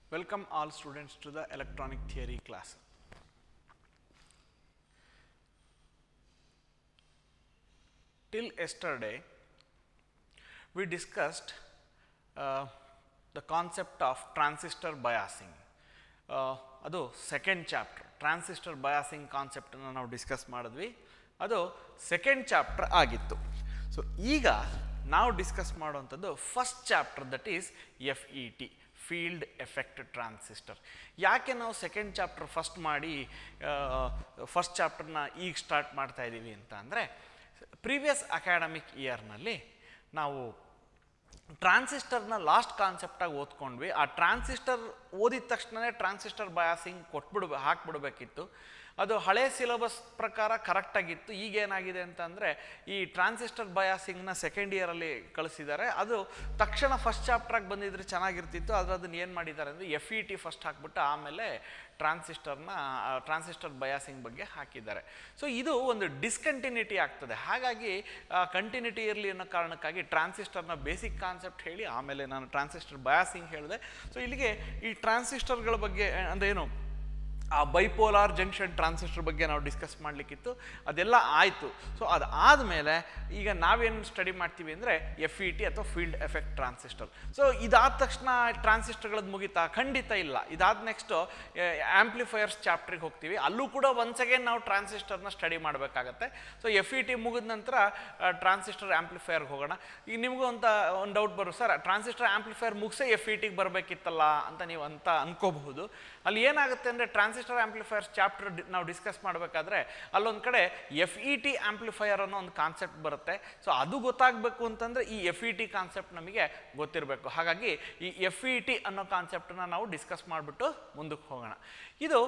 Welcome all students to the electronic theory class. Till yesterday, we discussed uh, the concept of transistor biasing. Uh, ಅದು second chapter transistor biasing ಕಾನ್ಸೆಪ್ಟನ್ನು ನಾವು discuss ಮಾಡಿದ್ವಿ ಅದು second chapter ಆಗಿತ್ತು so ಈಗ ನಾವು ಡಿಸ್ಕಸ್ ಮಾಡುವಂಥದ್ದು first chapter that is F E T field effect transistor ಯಾಕೆ ನಾವು ಸೆಕೆಂಡ್ ಚಾಪ್ಟರ್ ಫಸ್ಟ್ ಮಾಡಿ ಫಸ್ಟ್ ಚಾಪ್ಟರ್ನ ಈಗ ಸ್ಟಾರ್ಟ್ ಮಾಡ್ತಾ ಇದ್ದೀವಿ ಅಂತ ಅಂದರೆ ಪ್ರೀವಿಯಸ್ ಅಕಾಡೆಮಿಕ್ ಇಯರ್ನಲ್ಲಿ ನಾವು ಟ್ರಾನ್ಸಿಸ್ಟರ್ನ ಲಾಸ್ಟ್ ಕಾನ್ಸೆಪ್ಟಾಗಿ ಓದ್ಕೊಂಡ್ವಿ ಆ ಟ್ರಾನ್ಸಿಸ್ಟರ್ ಓದಿದ ತಕ್ಷಣವೇ ಟ್ರಾನ್ಸಿಸ್ಟರ್ ಬಯಾಸಿಂಗ್ ಕೊಟ್ಬಿಡ್ಬೇ ಹಾಕ್ಬಿಡ್ಬೇಕಿತ್ತು ಅದು ಹಳೆ ಸಿಲೆಬಸ್ ಪ್ರಕಾರ ಕರೆಕ್ಟಾಗಿತ್ತು ಈಗೇನಾಗಿದೆ ಅಂತಂದರೆ ಈ ಟ್ರಾನ್ಸಿಸ್ಟರ್ ಬಯಾಸಿಂಗ್ನ ಸೆಕೆಂಡ್ ಇಯರಲ್ಲಿ ಕಳಿಸಿದ್ದಾರೆ ಅದು ತಕ್ಷಣ ಫಸ್ಟ್ ಚಾಪ್ಟ್ರಾಗಿ ಬಂದಿದ್ರೆ ಚೆನ್ನಾಗಿರ್ತಿತ್ತು ಆದರೆ ಅದನ್ನು ಏನು ಮಾಡಿದ್ದಾರೆ ಅಂದರೆ ಎಫ್ ಇ ಟಿ ಫಸ್ಟ್ ಹಾಕ್ಬಿಟ್ಟು ಆಮೇಲೆ ಟ್ರಾನ್ಸಿಸ್ಟರ್ನ ಟ್ರಾನ್ಸಿಸ್ಟರ್ ಬಯಾಸಿಂಗ್ ಬಗ್ಗೆ ಹಾಕಿದ್ದಾರೆ ಸೊ ಇದು ಒಂದು ಡಿಸ್ಕಂಟಿನ್ಯೂಟಿ ಆಗ್ತದೆ ಹಾಗಾಗಿ ಕಂಟಿನ್ಯೂಟಿ ಇರಲಿ ಅನ್ನೋ ಕಾರಣಕ್ಕಾಗಿ ಟ್ರಾನ್ಸಿಸ್ಟರ್ನ ಬೇಸಿಕ್ ಕಾನ್ಸೆಪ್ಟ್ ಹೇಳಿ ಆಮೇಲೆ ನಾನು ಟ್ರಾನ್ಸಿಸ್ಟರ್ ಬಯಾಸಿಂಗ್ ಹೇಳಿದೆ ಸೊ ಇಲ್ಲಿಗೆ ಈ ಟ್ರಾನ್ಸಿಸ್ಟರ್ಗಳ ಬಗ್ಗೆ ಅಂದರೆ ಏನು ಆ ಬೈಪೋಲಾರ್ ಜಂಕ್ಷನ್ ಟ್ರಾನ್ಸಿಸ್ಟರ್ ಬಗ್ಗೆ ನಾವು ಡಿಸ್ಕಸ್ ಮಾಡಲಿಕ್ಕಿತ್ತು ಅದೆಲ್ಲ ಆಯಿತು ಸೊ ಅದಾದಮೇಲೆ ಈಗ ನಾವೇನು ಸ್ಟಡಿ ಮಾಡ್ತೀವಿ ಅಂದರೆ ಎಫ್ ಇ ಟಿ ಅಥವಾ ಫೀಲ್ಡ್ ಎಫೆಕ್ಟ್ ಟ್ರಾನ್ಸಿಸ್ಟರ್ ಸೊ ಇದಾದ ತಕ್ಷಣ ಟ್ರಾನ್ಸಿಸ್ಟರ್ಗಳದ್ದು ಮುಗಿತಾ ಖಂಡಿತ ಇಲ್ಲ ಇದಾದ ನೆಕ್ಸ್ಟು ಆ್ಯಂಪ್ಲಿಫೈಯರ್ಸ್ ಚಾಪ್ಟ್ರಿಗೆ ಹೋಗ್ತೀವಿ ಅಲ್ಲೂ ಕೂಡ ಒನ್ಸ್ ಅಗೇನ್ ನಾವು ಟ್ರಾನ್ಸಿಸ್ಟರ್ನ ಸ್ಟಡಿ ಮಾಡಬೇಕಾಗತ್ತೆ ಸೊ ಎಫ್ ಇ ಟಿ ಮುಗಿದ ನಂತರ ಟ್ರಾನ್ಸಿಸ್ಟರ್ ಆ್ಯಂಪ್ಲಿಫೈಯರ್ಗೆ ಹೋಗೋಣ ಈಗ ನಿಮಗೂ ಅಂತ ಒಂದು ಡೌಟ್ ಬರು ಸರ್ ಟ್ರಾನ್ಸಿಸ್ಟರ್ ಆ್ಯಂಪ್ಲಿಫೈಯರ್ ಮುಗಿಸೇ ಎಫ್ ಇ ಟಿಗೆ ಬರಬೇಕಿತ್ತಲ್ಲ ಅಂತ ನೀವು ಅಂತ ಅನ್ಕೋಬಹುದು ಅಲ್ಲಿ ಏನಾಗುತ್ತೆ ಅಂದರೆ ಟ್ರಾನ್ಸಿಸ್ಟರ್ ಆ್ಯಂಪ್ಲಿಫೈಯರ್ಸ್ ಚಾಪ್ಟರ್ ನಾವು ಡಿಸ್ಕಸ್ ಮಾಡಬೇಕಾದ್ರೆ ಅಲ್ಲೊಂದು ಕಡೆ ಎಫ್ ಇ ಟಿ ಆ್ಯಂಪ್ಲಿಫೈಯರ್ ಅನ್ನೋ ಒಂದು ಕಾನ್ಸೆಪ್ಟ್ ಬರುತ್ತೆ ಸೊ ಅದು ಗೊತ್ತಾಗಬೇಕು ಅಂತಂದರೆ ಈ ಎಫ್ ಇ ಟಿ ಕಾನ್ಸೆಪ್ಟ್ ನಮಗೆ ಗೊತ್ತಿರಬೇಕು ಹಾಗಾಗಿ ಈ ಎಫ್ ಇ ಟಿ ಅನ್ನೋ ಕಾನ್ಸೆಪ್ಟನ್ನ ನಾವು ಡಿಸ್ಕಸ್ ಮಾಡಿಬಿಟ್ಟು ಮುಂದಕ್ಕೆ ಹೋಗೋಣ ಇದು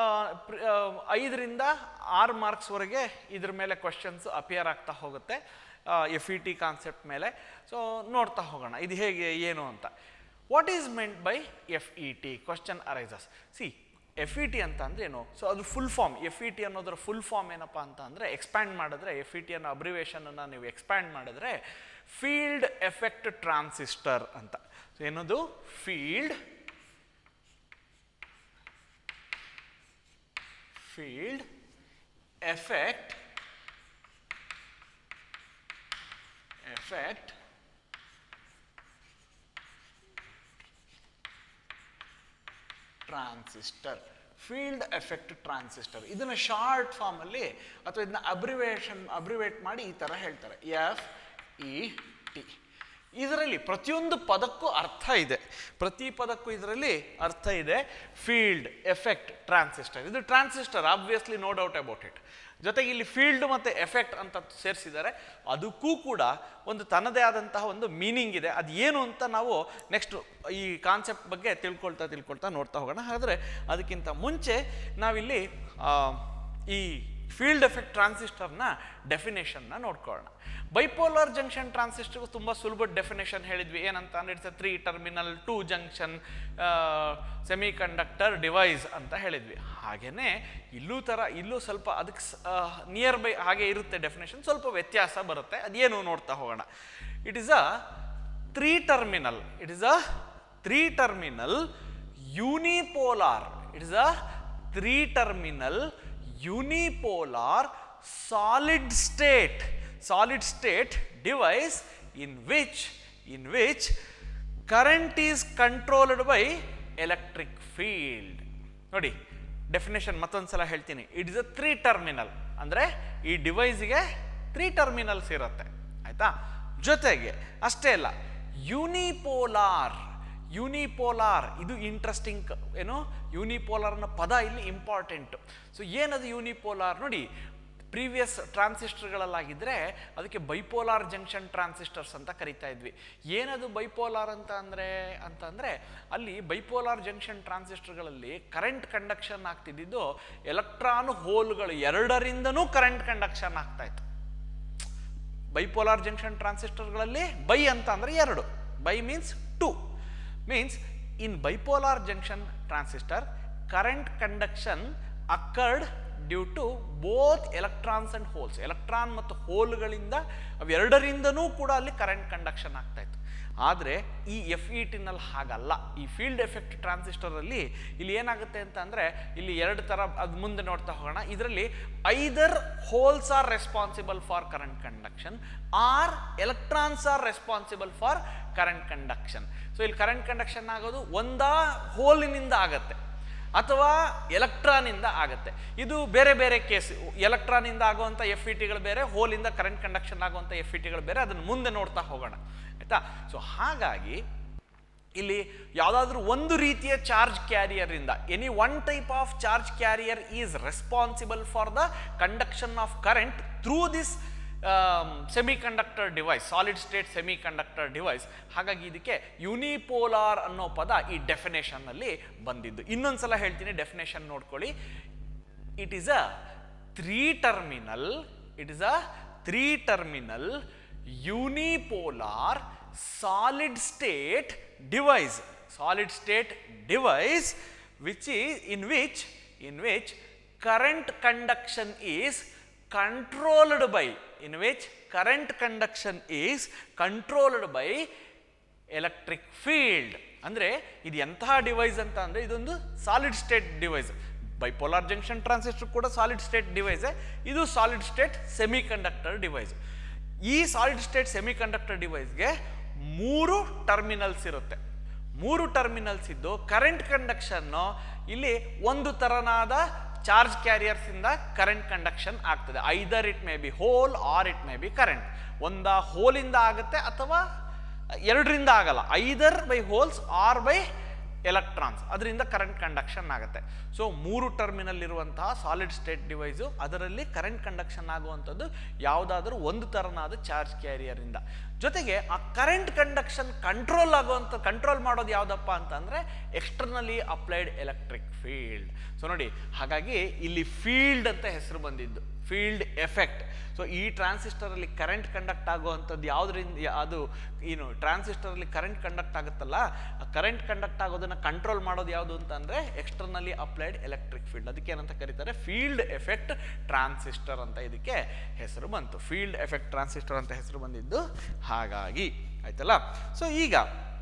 ಐದರಿಂದ ಆರು ಮಾರ್ಕ್ಸ್ವರೆಗೆ ಇದ್ರ ಮೇಲೆ ಕ್ವಶನ್ಸ್ ಅಪಿಯರ್ ಆಗ್ತಾ ಹೋಗುತ್ತೆ ಎಫ್ ಇ ಟಿ ಕಾನ್ಸೆಪ್ಟ್ ಮೇಲೆ ಸೊ ನೋಡ್ತಾ ಹೋಗೋಣ ಇದು ಹೇಗೆ ಏನು ಅಂತ what is meant by F E T question arises see F E T ಅಂತ ಅಂದ್ರೆ ಏನು ಸೊ ಅದು full form F E T ಅನ್ನೋದ್ರ ಫುಲ್ ಫಾರ್ಮ್ ಏನಪ್ಪ ಅಂತ ಅಂದರೆ ಎಕ್ಸ್ಪ್ಯಾಂಡ್ ಮಾಡಿದ್ರೆ ಎಫ್ ಇ ಟಿ ಅನ್ನೋ ಅಬ್ರಿವೇಷನನ್ನು ನೀವು ಎಕ್ಸ್ಪ್ಯಾಂಡ್ ಮಾಡಿದ್ರೆ ಫೀಲ್ಡ್ ಎಫೆಕ್ಟ್ ಟ್ರಾನ್ಸಿಸ್ಟರ್ ಅಂತ ಸೊ ಏನದು field field effect effect transistor field effect transistor ಇದನ್ನು ಶಾರ್ಟ್ ಫಾರ್ಮಲ್ಲಿ ಅಥವಾ ಇದನ್ನ ಅಬ್ರಿವೇಷನ್ ಅಬ್ರಿವೇಟ್ ಮಾಡಿ ಈ ಥರ ಹೇಳ್ತಾರೆ ಎಫ್ ಇ ಟಿ ಇದರಲ್ಲಿ ಪ್ರತಿಯೊಂದು ಪದಕ್ಕೂ ಅರ್ಥ ಇದೆ ಪ್ರತಿ ಪದಕ್ಕೂ ಇದರಲ್ಲಿ ಅರ್ಥ ಇದೆ ಫೀಲ್ಡ್ ಎಫೆಕ್ಟ್ ಟ್ರಾನ್ಸಿಸ್ಟರ್ ಇದು transistor obviously no doubt about it ಜೊತೆಗೆ ಇಲ್ಲಿ ಫೀಲ್ಡ್ ಮತ್ತು ಎಫೆಕ್ಟ್ ಅಂತ ಸೇರಿಸಿದ್ದಾರೆ ಅದಕ್ಕೂ ಕೂಡ ಒಂದು ತನ್ನದೇ ಆದಂತಹ ಒಂದು ಮೀನಿಂಗ್ ಇದೆ ಅದು ಏನು ಅಂತ ನಾವು ನೆಕ್ಸ್ಟ್ ಈ ಕಾನ್ಸೆಪ್ಟ್ ಬಗ್ಗೆ ತಿಳ್ಕೊಳ್ತಾ ತಿಳ್ಕೊಳ್ತಾ ನೋಡ್ತಾ ಹೋಗೋಣ ಹಾಗಾದರೆ ಅದಕ್ಕಿಂತ ಮುಂಚೆ ನಾವಿಲ್ಲಿ ಈ ಫೀಲ್ಡ್ ಎಫೆಕ್ಟ್ ಟ್ರಾನ್ಸಿಸ್ಟರ್ನ ಡೆಫಿನೇಷನ್ನ ನೋಡ್ಕೊಳ್ಳೋಣ ಬೈಪೋಲಾರ್ ಜಂಕ್ಷನ್ ಟ್ರಾನ್ಸಿಸ್ಟರ್ಗೂ ತುಂಬ ಸುಲಭ ಡೆಫಿನೇಷನ್ ಹೇಳಿದ್ವಿ ಏನಂತ ಅಂದರೆ it's three terminal two junction semiconductor device ಅಂತ ಹೇಳಿದ್ವಿ ಹಾಗೆಯೇ ಇಲ್ಲೂ ಥರ ಇಲ್ಲೂ ಸ್ವಲ್ಪ ಅದಕ್ಕೆ ನಿಯರ್ ಬೈ ಹಾಗೆ ಇರುತ್ತೆ ಡೆಫಿನೇಷನ್ ಸ್ವಲ್ಪ ವ್ಯತ್ಯಾಸ ಬರುತ್ತೆ ಅದೇನು ನೋಡ್ತಾ ಹೋಗೋಣ it is a three terminal it is a three terminal unipolar it is a three terminal unipolar solid state solid state device in which in which current is controlled by electric field ನೋಡಿ definition ಮತ್ತೊಂದು ಸಲ ಹೇಳ್ತೀನಿ it is a three terminal ಅಂದರೆ ಈ ಡಿವೈಸ್ಗೆ three terminals ಇರುತ್ತೆ ಆಯಿತಾ ಜೊತೆಗೆ ಅಷ್ಟೇ ಅಲ್ಲ ಯೂನಿಪೋಲಾರ್ ಯೂನಿಪೋಲಾರ್ ಇದು ಇಂಟ್ರೆಸ್ಟಿಂಗ್ ಏನು ಯೂನಿಪೋಲಾರ್ ಅನ್ನೋ ಪದ ಇಲ್ಲಿ ಇಂಪಾರ್ಟೆಂಟು ಸೊ ಏನದು ಯೂನಿಪೋಲಾರ್ ನೋಡಿ ಪ್ರೀವಿಯಸ್ ಟ್ರಾನ್ಸಿಸ್ಟರ್ಗಳಲ್ಲಾಗಿದ್ದರೆ ಅದಕ್ಕೆ ಬೈಪೋಲಾರ್ ಜಂಕ್ಷನ್ ಟ್ರಾನ್ಸಿಸ್ಟರ್ಸ್ ಅಂತ ಕರಿತಾ ಇದ್ವಿ ಏನದು ಬೈಪೋಲಾರ್ ಅಂತ ಅಂದರೆ ಅಂತಂದರೆ ಅಲ್ಲಿ ಬೈಪೋಲಾರ್ ಜಂಕ್ಷನ್ ಟ್ರಾನ್ಸಿಸ್ಟರ್ಗಳಲ್ಲಿ ಕರೆಂಟ್ ಕಂಡಕ್ಷನ್ ಆಗ್ತಿದ್ದು ಎಲೆಕ್ಟ್ರಾನ್ ಹೋಲ್ಗಳು ಎರಡರಿಂದನೂ ಕರೆಂಟ್ ಕಂಡಕ್ಷನ್ ಆಗ್ತಾ ಇತ್ತು ಬೈಪೋಲಾರ್ ಜಂಕ್ಷನ್ ಟ್ರಾನ್ಸಿಸ್ಟರ್ಗಳಲ್ಲಿ ಬೈ ಅಂತ ಅಂದರೆ ಎರಡು bi means two means in bipolar junction transistor current conduction occurred due to both electrons and holes electron ಮತ್ತು ಹೋಲ್ಗಳಿಂದ ಅವೆರಡರಿಂದನೂ ಕೂಡ ಅಲ್ಲಿ ಕರೆಂಟ್ ಕಂಡಕ್ಷನ್ ಆಗ್ತಾ ಇತ್ತು ಆದರೆ ಈ ಎಫ್ ಇ ಟಿನಲ್ಲಿ ಹಾಗಲ್ಲ ಈ ಫೀಲ್ಡ್ ಎಫೆಕ್ಟ್ ಟ್ರಾನ್ಸಿಸ್ಟರಲ್ಲಿ ಇಲ್ಲಿ ಏನಾಗುತ್ತೆ ಅಂತ ಅಂದರೆ ಇಲ್ಲಿ ಎರಡು ಥರ ಅದು ಮುಂದೆ ನೋಡ್ತಾ ಹೋಗೋಣ ಇದರಲ್ಲಿ either holes are responsible for current conduction or electrons are responsible for current conduction so ಇಲ್ಲಿ ಕರೆಂಟ್ ಕಂಡಕ್ಷನ್ ಆಗೋದು ಒಂದಾ ಹೋಲಿನಿಂದ ಆಗತ್ತೆ ಅಥವಾ ಎಲೆಕ್ಟ್ರಾನಿಂದ ಆಗುತ್ತೆ ಇದು ಬೇರೆ ಬೇರೆ ಕೇಸ್ ಎಲೆಕ್ಟ್ರಾನಿಂದ ಆಗುವಂಥ ಎಫ್ ಇ ಟಿಗಳು ಬೇರೆ ಹೋಲಿಂದ ಕರೆಂಟ್ ಕಂಡಕ್ಷನ್ ಆಗುವಂಥ ಎಫ್ ಇ ಟಿಗಳು ಬೇರೆ ಅದನ್ನು ಮುಂದೆ ನೋಡ್ತಾ ಹೋಗೋಣ ಆಯಿತಾ ಸೊ ಹಾಗಾಗಿ ಇಲ್ಲಿ ಯಾವುದಾದ್ರೂ ಒಂದು ರೀತಿಯ ಚಾರ್ಜ್ ಕ್ಯಾರಿಯರಿಂದ any one type of charge carrier is responsible for the conduction of current through this semiconductor device solid state semiconductor device ಹಾಗಾಗಿ ಇದಕ್ಕೆ ಯುನಿಪೋಲಾರ್ ಅನ್ನೋ ಪದ ಈ ಡೆಫಿನೇಷನ್ನಲ್ಲಿ ಬಂದಿದ್ದು ಇನ್ನೊಂದು ಸಲ ಹೇಳ್ತೀನಿ ಡೆಫಿನೇಷನ್ ನೋಡ್ಕೊಳ್ಳಿ it is a three terminal it is a three terminal unipolar solid state device solid state device which is in which in which current conduction is controlled by in which current conduction is controlled by electric field ಅಂದರೆ ಇದು ಎಂತಹ device ಅಂತ ಅಂದರೆ ಇದೊಂದು solid state device bipolar junction transistor ಕೂಡ solid state ಡಿವೈಸೇ ಇದು solid state semiconductor device ಈ ಸಾಲಿಡ್ ಸ್ಟೇಟ್ ಸೆಮಿ ಕಂಡಕ್ಟರ್ ಡಿವೈಸ್ಗೆ ಮೂರು ಟರ್ಮಿನಲ್ಸ್ ಇರುತ್ತೆ ಮೂರು ಟರ್ಮಿನಲ್ಸ್ ಇದ್ದು ಕರೆಂಟ್ ಕಂಡಕ್ಷನ್ನು ಇಲ್ಲಿ ಒಂದು ತರನಾದ ಚಾರ್ಜ್ ಕ್ಯಾರಿಯರ್ಸ್ ಇಂದ ಕರೆಂಟ್ ಕಂಡಕ್ಷನ್ ಆಗ್ತದೆ either it may be hole or it may be current ಒಂದ ಹೋಲಿಂದ ಆಗುತ್ತೆ ಅಥವಾ ಎರಡರಿಂದ ಆಗಲ್ಲ either by holes or by electrons ಅದರಿಂದ ಕರೆಂಟ್ ಕಂಡಕ್ಷನ್ ಆಗುತ್ತೆ ಸೊ ಮೂರು ಟರ್ಮಿನಲ್ ಇರುವಂತಹ ಸಾಲಿಡ್ ಸ್ಟೇಟ್ ಡಿವೈಸು ಅದರಲ್ಲಿ ಕರೆಂಟ್ ಕಂಡಕ್ಷನ್ ಆಗುವಂಥದ್ದು ಯಾವುದಾದ್ರೂ ಒಂದು ತರನಾದ ಚಾರ್ಜ್ ಕ್ಯಾರಿಯರಿಂದ ಜೊತೆಗೆ ಆ ಕರೆಂಟ್ ಕಂಡಕ್ಷನ್ ಕಂಟ್ರೋಲ್ ಆಗುವಂಥ ಕಂಟ್ರೋಲ್ ಮಾಡೋದು ಯಾವುದಪ್ಪ ಅಂತಂದರೆ externally applied electric field so ನೋಡಿ ಹಾಗಾಗಿ ಇಲ್ಲಿ ಫೀಲ್ಡ್ ಅಂತ ಹೆಸರು ಬಂದಿದ್ದು ಫೀಲ್ಡ್ ಎಫೆಕ್ಟ್ ಸೊ ಈ ಟ್ರಾನ್ಸಿಸ್ಟರಲ್ಲಿ ಕರೆಂಟ್ ಕಂಡಕ್ಟ್ ಆಗುವಂಥದ್ದು ಯಾವುದರಿಂದ ಅದು ಏನು ಟ್ರಾನ್ಸಿಸ್ಟರಲ್ಲಿ ಕರೆಂಟ್ ಕಂಡಕ್ಟ್ ಆಗುತ್ತಲ್ಲ ಆ ಕರೆಂಟ್ ಕಂಡಕ್ಟ್ ಆಗೋದನ್ನು ಕಂಟ್ರೋಲ್ ಮಾಡೋದು ಯಾವುದು ಅಂತಂದರೆ ಎಕ್ಸ್ಟರ್ನಲಿ ಅಪ್ಲೈಡ್ ಎಲೆಕ್ಟ್ರಿಕ್ ಫೀಲ್ಡ್ ಅದಕ್ಕೆ ಏನಂತ ಕರೀತಾರೆ ಫೀಲ್ಡ್ ಎಫೆಕ್ಟ್ ಟ್ರಾನ್ಸಿಸ್ಟರ್ ಅಂತ ಇದಕ್ಕೆ ಹೆಸರು ಬಂತು ಫೀಲ್ಡ್ ಎಫೆಕ್ಟ್ ಟ್ರಾನ್ಸಿಸ್ಟರ್ ಅಂತ ಹೆಸರು ಬಂದಿದ್ದು ಹಾಗಾಗಿ ಆಯ್ತಲ್ಲ ಸೊ ಈಗ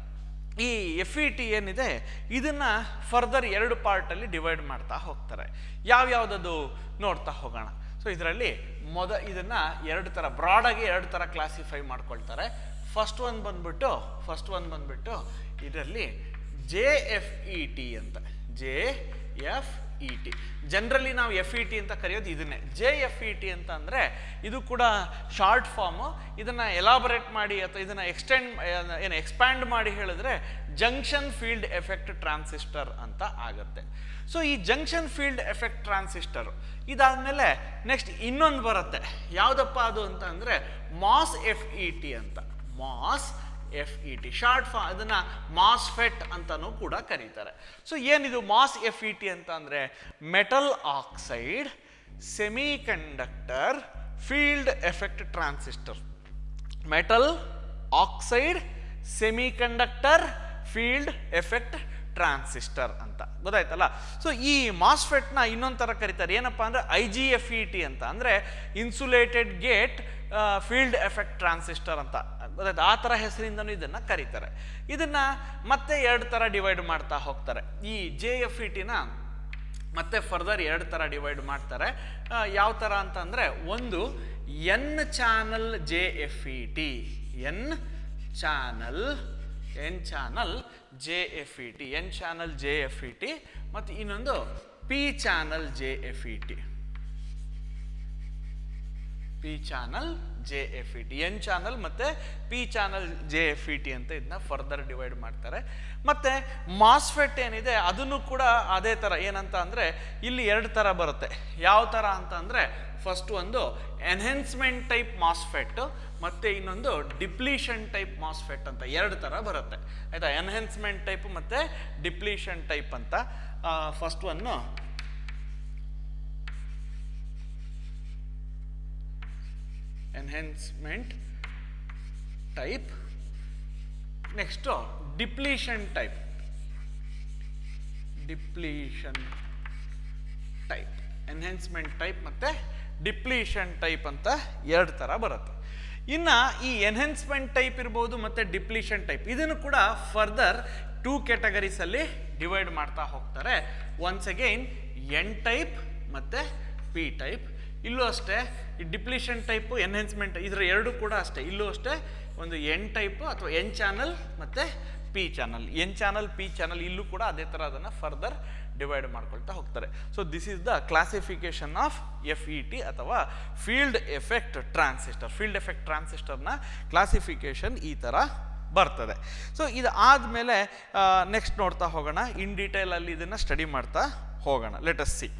ಈ ಎಫ್ ಇ ಟಿ ಏನಿದೆ ಇದನ್ನು ಫರ್ದರ್ ಎರಡು ಪಾರ್ಟಲ್ಲಿ ಡಿವೈಡ್ ಮಾಡ್ತಾ ಹೋಗ್ತಾರೆ ಯಾವ್ಯಾವುದದು ನೋಡ್ತಾ ಹೋಗೋಣ ಸೊ ಇದರಲ್ಲಿ ಮೊದ ಇದನ್ನು ಎರಡು ಥರ ಬ್ರಾಡಾಗಿ ಎರಡು ಥರ ಕ್ಲಾಸಿಫೈ ಮಾಡ್ಕೊಳ್ತಾರೆ ಫಸ್ಟ್ ಒನ್ ಬಂದ್ಬಿಟ್ಟು ಫಸ್ಟ್ ಒನ್ ಬಂದ್ಬಿಟ್ಟು ಇದರಲ್ಲಿ ಜೆ ಎಫ್ ಇ ಟಿ ಅಂತ J F E T generally ನಾವು ಎಫ್ ಇ ಟಿ ಅಂತ ಕರೆಯೋದು ಇದನ್ನೇ ಜೆ ಎಫ್ ಇ ಟಿ ಅಂತ ಅಂದರೆ ಇದು ಕೂಡ ಶಾರ್ಟ್ ಫಾರ್ಮು ಇದನ್ನು ಎಲಾಬರೇಟ್ ಮಾಡಿ ಅಥವಾ ಇದನ್ನು ಎಕ್ಸ್ಟೆಂಡ್ ಏನು ಎಕ್ಸ್ಪ್ಯಾಂಡ್ ಮಾಡಿ ಹೇಳಿದ್ರೆ ಜಂಕ್ಷನ್ ಫೀಲ್ಡ್ ಎಫೆಕ್ಟ್ ಟ್ರಾನ್ಸಿಸ್ಟರ್ ಅಂತ ಆಗುತ್ತೆ ಸೊ ಈ ಜಂಕ್ಷನ್ ಫೀಲ್ಡ್ ಎಫೆಕ್ಟ್ ಟ್ರಾನ್ಸಿಸ್ಟರ್ ಇದಾದಮೇಲೆ ನೆಕ್ಸ್ಟ್ ಇನ್ನೊಂದು ಬರುತ್ತೆ ಯಾವುದಪ್ಪ ಅದು ಅಂತ ಅಂದರೆ ಮಾಸ್ ಎಫ್ ಇ ಟಿ ಅಂತ MOS F E T short ಫಾ ಅದನ್ನು ಮಾಸ್ಫೆಟ್ ಅಂತಲೂ ಕೂಡ ಕರೀತಾರೆ ಸೊ ಏನಿದು ಮಾಸ್ ಎಫ್ ಇ ಟಿ ಅಂತ ಅಂದರೆ metal oxide semi conductor field effect transistor metal oxide semi conductor field effect transistor ಅಂತ ಗೊತ್ತಾಯ್ತಲ್ಲ ಸೊ ಈ ಮಾಸ್ಫೆಟ್ನ ಇನ್ನೊಂದು ಥರ ಕರೀತಾರೆ ಏನಪ್ಪ ಅಂದರೆ I G F E T ಅಂತ ಅಂದರೆ insulated gate field effect transistor ಅಂತ ಗೊತ್ತಾಯ್ತು ಆ ಥರ ಹೆಸರಿಂದನೂ ಇದನ್ನು ಕರೀತಾರೆ ಇದನ್ನು ಮತ್ತೆ ಎರಡು ಥರ ಡಿವೈಡ್ ಮಾಡ್ತಾ ಹೋಗ್ತಾರೆ ಈ ಜೆ ಎಫ್ ಇ ಟಿನ ಮತ್ತೆ ಫರ್ದರ್ ಎರಡು ಥರ ಡಿವೈಡ್ ಮಾಡ್ತಾರೆ ಯಾವ ಥರ ಅಂತಂದರೆ ಒಂದು N channel J F E T N channel N channel J F E T N channel J F E T ಮತ್ತು ಇನ್ನೊಂದು P channel J F E T P channel J F E T N channel ಮತ್ತು P channel J F E T ಅಂತ ಇದನ್ನ further divide ಮಾಡ್ತಾರೆ ಮತ್ತು MOSFET ಏನಿದೆ ಅದನ್ನು ಕೂಡ ಅದೇ ಥರ ಏನಂತ ಅಂದರೆ ಇಲ್ಲಿ ಎರಡು ಥರ ಬರುತ್ತೆ ಯಾವ ಥರ ಅಂತ ಅಂದರೆ ಫಸ್ಟ್ ಒಂದು ಎನ್ಹೆನ್ಸ್ಮೆಂಟ್ ಟೈಪ್ ಮಾಸ್ಫೆಟ್ ಮತ್ತು ಇನ್ನೊಂದು ಡಿಪ್ಲೀಷನ್ ಟೈಪ್ ಮಾಸ್ಫೆಟ್ ಅಂತ ಎರಡು ಥರ ಬರುತ್ತೆ ಆಯಿತಾ ಎನ್ಹೆನ್ಸ್ಮೆಂಟ್ ಟೈಪ್ ಮತ್ತು ಡಿಪ್ಲೀಷನ್ ಟೈಪ್ ಅಂತ first one enhancement type next depletion type depletion type enhancement type ಮತ್ತು ಡಿಪ್ಲೀಷನ್ ಟೈಪ್ ಅಂತ ಎರಡು ಥರ ಬರುತ್ತೆ ಇನ್ನು ಈ ಎನ್ಹೆನ್ಸ್ಮೆಂಟ್ ಟೈಪ್ ಇರ್ಬೋದು ಮತ್ತು ಡಿಪ್ಲೀಷನ್ ಟೈಪ್ ಇದನ್ನು ಕೂಡ ಫರ್ದರ್ ಟೂ ಕ್ಯಾಟಗರೀಸಲ್ಲಿ ಡಿವೈಡ್ ಮಾಡ್ತಾ ಹೋಗ್ತಾರೆ ಒನ್ಸ್ ಅಗೈನ್ ಎನ್ ಟೈಪ್ ಮತ್ತು ಪಿ ಟೈಪ್ ಇಲ್ಲೂ ಅಷ್ಟೇ ಈ ಡಿಪ್ಲೀಷನ್ ಟೈಪು ಎನ್ಹೆನ್ಸ್ಮೆಂಟ್ ಇದರ ಎರಡು ಕೂಡ ಅಷ್ಟೇ ಇಲ್ಲೂ ಅಷ್ಟೇ ಒಂದು ಎನ್ ಟೈಪು ಅಥವಾ ಎನ್ ಚಾನಲ್ ಮತ್ತು P channel N channel P channel ಇಲ್ಲೂ ಕೂಡ ಅದೇ ಥರ ಅದನ್ನು ಫರ್ದರ್ ಡಿವೈಡ್ ಮಾಡ್ಕೊಳ್ತಾ ಹೋಗ್ತಾರೆ so this is the classification of F E T ಅಥವಾ field effect transistor field effect ಟ್ರಾನ್ಸಿಸ್ಟರ್ನ ಕ್ಲಾಸಿಫಿಕೇಶನ್ ಈ ಥರ ಬರ್ತದೆ ಸೊ ಇದು ಆದಮೇಲೆ ನೆಕ್ಸ್ಟ್ ನೋಡ್ತಾ ಹೋಗೋಣ ಇನ್ ಡೀಟೇಲ್ ಅಲ್ಲಿ ಇದನ್ನು ಸ್ಟಡಿ ಮಾಡ್ತಾ ಹೋಗೋಣ ಲೆಟಸ್ ಸಿ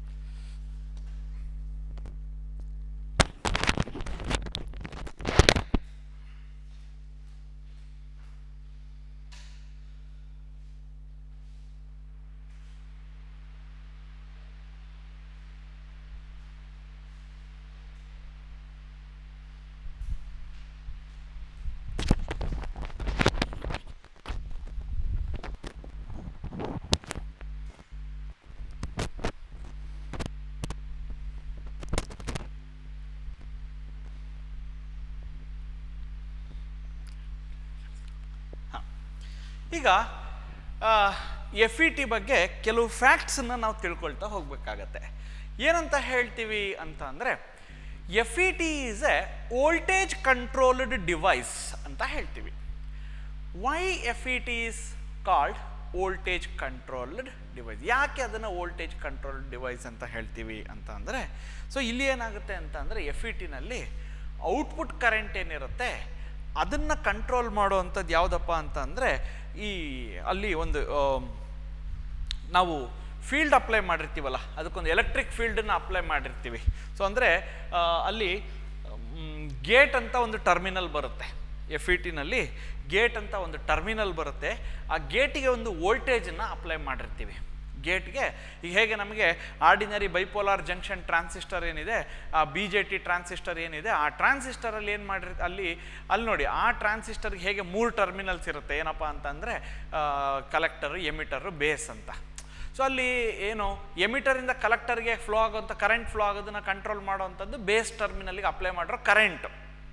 ಈಗ ಎಫ್ ಇ ಟಿ ಬಗ್ಗೆ ಕೆಲವು ಫ್ಯಾಕ್ಟ್ಸನ್ನು ನಾವು ತಿಳ್ಕೊಳ್ತಾ ಹೋಗ್ಬೇಕಾಗತ್ತೆ ಏನಂತ ಹೇಳ್ತೀವಿ ಅಂತ ಅಂದರೆ F E T is a voltage controlled device ಅಂತ ಹೇಳ್ತೀವಿ why F E T is called voltage controlled device ಯಾಕೆ ಅದನ್ನು ವೋಲ್ಟೇಜ್ ಕಂಟ್ರೋಲ್ಡ್ ಡಿವೈಸ್ ಅಂತ ಹೇಳ್ತೀವಿ ಅಂತ ಅಂದರೆ ಸೊ ಇಲ್ಲಿ ಏನಾಗುತ್ತೆ ಅಂತ ಅಂದರೆ ಎಫ್ ಇ ಟಿನಲ್ಲಿ ಔಟ್ಪುಟ್ ಕರೆಂಟ್ ಏನಿರುತ್ತೆ ಅದನ್ನು ಕಂಟ್ರೋಲ್ ಮಾಡುವಂಥದ್ದು ಯಾವುದಪ್ಪ ಅಂತ ಅಂದರೆ ಈ ಅಲ್ಲಿ ಒಂದು ಆಮ್, ನಾವು ಫೀಲ್ಡ್ ಅಪ್ಲೈ ಮಾಡಿರ್ತೀವಲ್ಲ ಅದಕ್ಕೊಂದು ಎಲೆಕ್ಟ್ರಿಕ್ ಫೀಲ್ಡನ್ನು ಅಪ್ಲೈ ಮಾಡಿರ್ತೀವಿ ಸೊ ಅಂದರೆ ಅಲ್ಲಿ ಗೇಟ್ ಅಂತ ಒಂದು ಟರ್ಮಿನಲ್ ಬರುತ್ತೆ ಎಫ್ ಇ ಟಿನಲ್ಲಿ ಗೇಟ್ ಅಂತ ಒಂದು ಟರ್ಮಿನಲ್ ಬರುತ್ತೆ ಆ ಗೇಟಿಗೆ ಒಂದು ವೋಲ್ಟೇಜನ್ನು ಅಪ್ಲೈ ಮಾಡಿರ್ತೀವಿ ಗೇಟ್ಗೆ ಈಗ ಹೇಗೆ ನಮಗೆ ಆರ್ಡಿನರಿ ಬೈಪೋಲಾರ್ ಜಂಕ್ಷನ್ ಟ್ರಾನ್ಸಿಸ್ಟರ್ ಏನಿದೆ ಆ ಬಿ ಜೆ ಟಿ ಟ್ರಾನ್ಸಿಸ್ಟರ್ ಏನಿದೆ ಆ ಟ್ರಾನ್ಸಿಸ್ಟರಲ್ಲಿ ಏನು ಮಾಡಿರ್ ಅಲ್ಲಿ ಅಲ್ಲಿ ನೋಡಿ ಆ ಟ್ರಾನ್ಸಿಸ್ಟರ್ಗೆ ಹೇಗೆ ಮೂರು ಟರ್ಮಿನಲ್ಸ್ ಇರುತ್ತೆ ಏನಪ್ಪ ಅಂತಂದರೆ ಕಲೆಕ್ಟರು ಎಮಿಟರು ಬೇಸ್ ಅಂತ ಸೊ ಅಲ್ಲಿ ಏನು ಎಮಿಟರಿಂದ ಕಲೆಕ್ಟರ್ಗೆ ಫ್ಲೋ ಆಗೋಂಥ ಕರೆಂಟ್ ಫ್ಲೋ ಆಗೋದನ್ನು ಕಂಟ್ರೋಲ್ ಮಾಡುವಂಥದ್ದು ಬೇಸ್ ಟರ್ಮಿನಲ್ಗೆ ಅಪ್ಲೈ ಮಾಡಿರೋ ಕರೆಂಟ್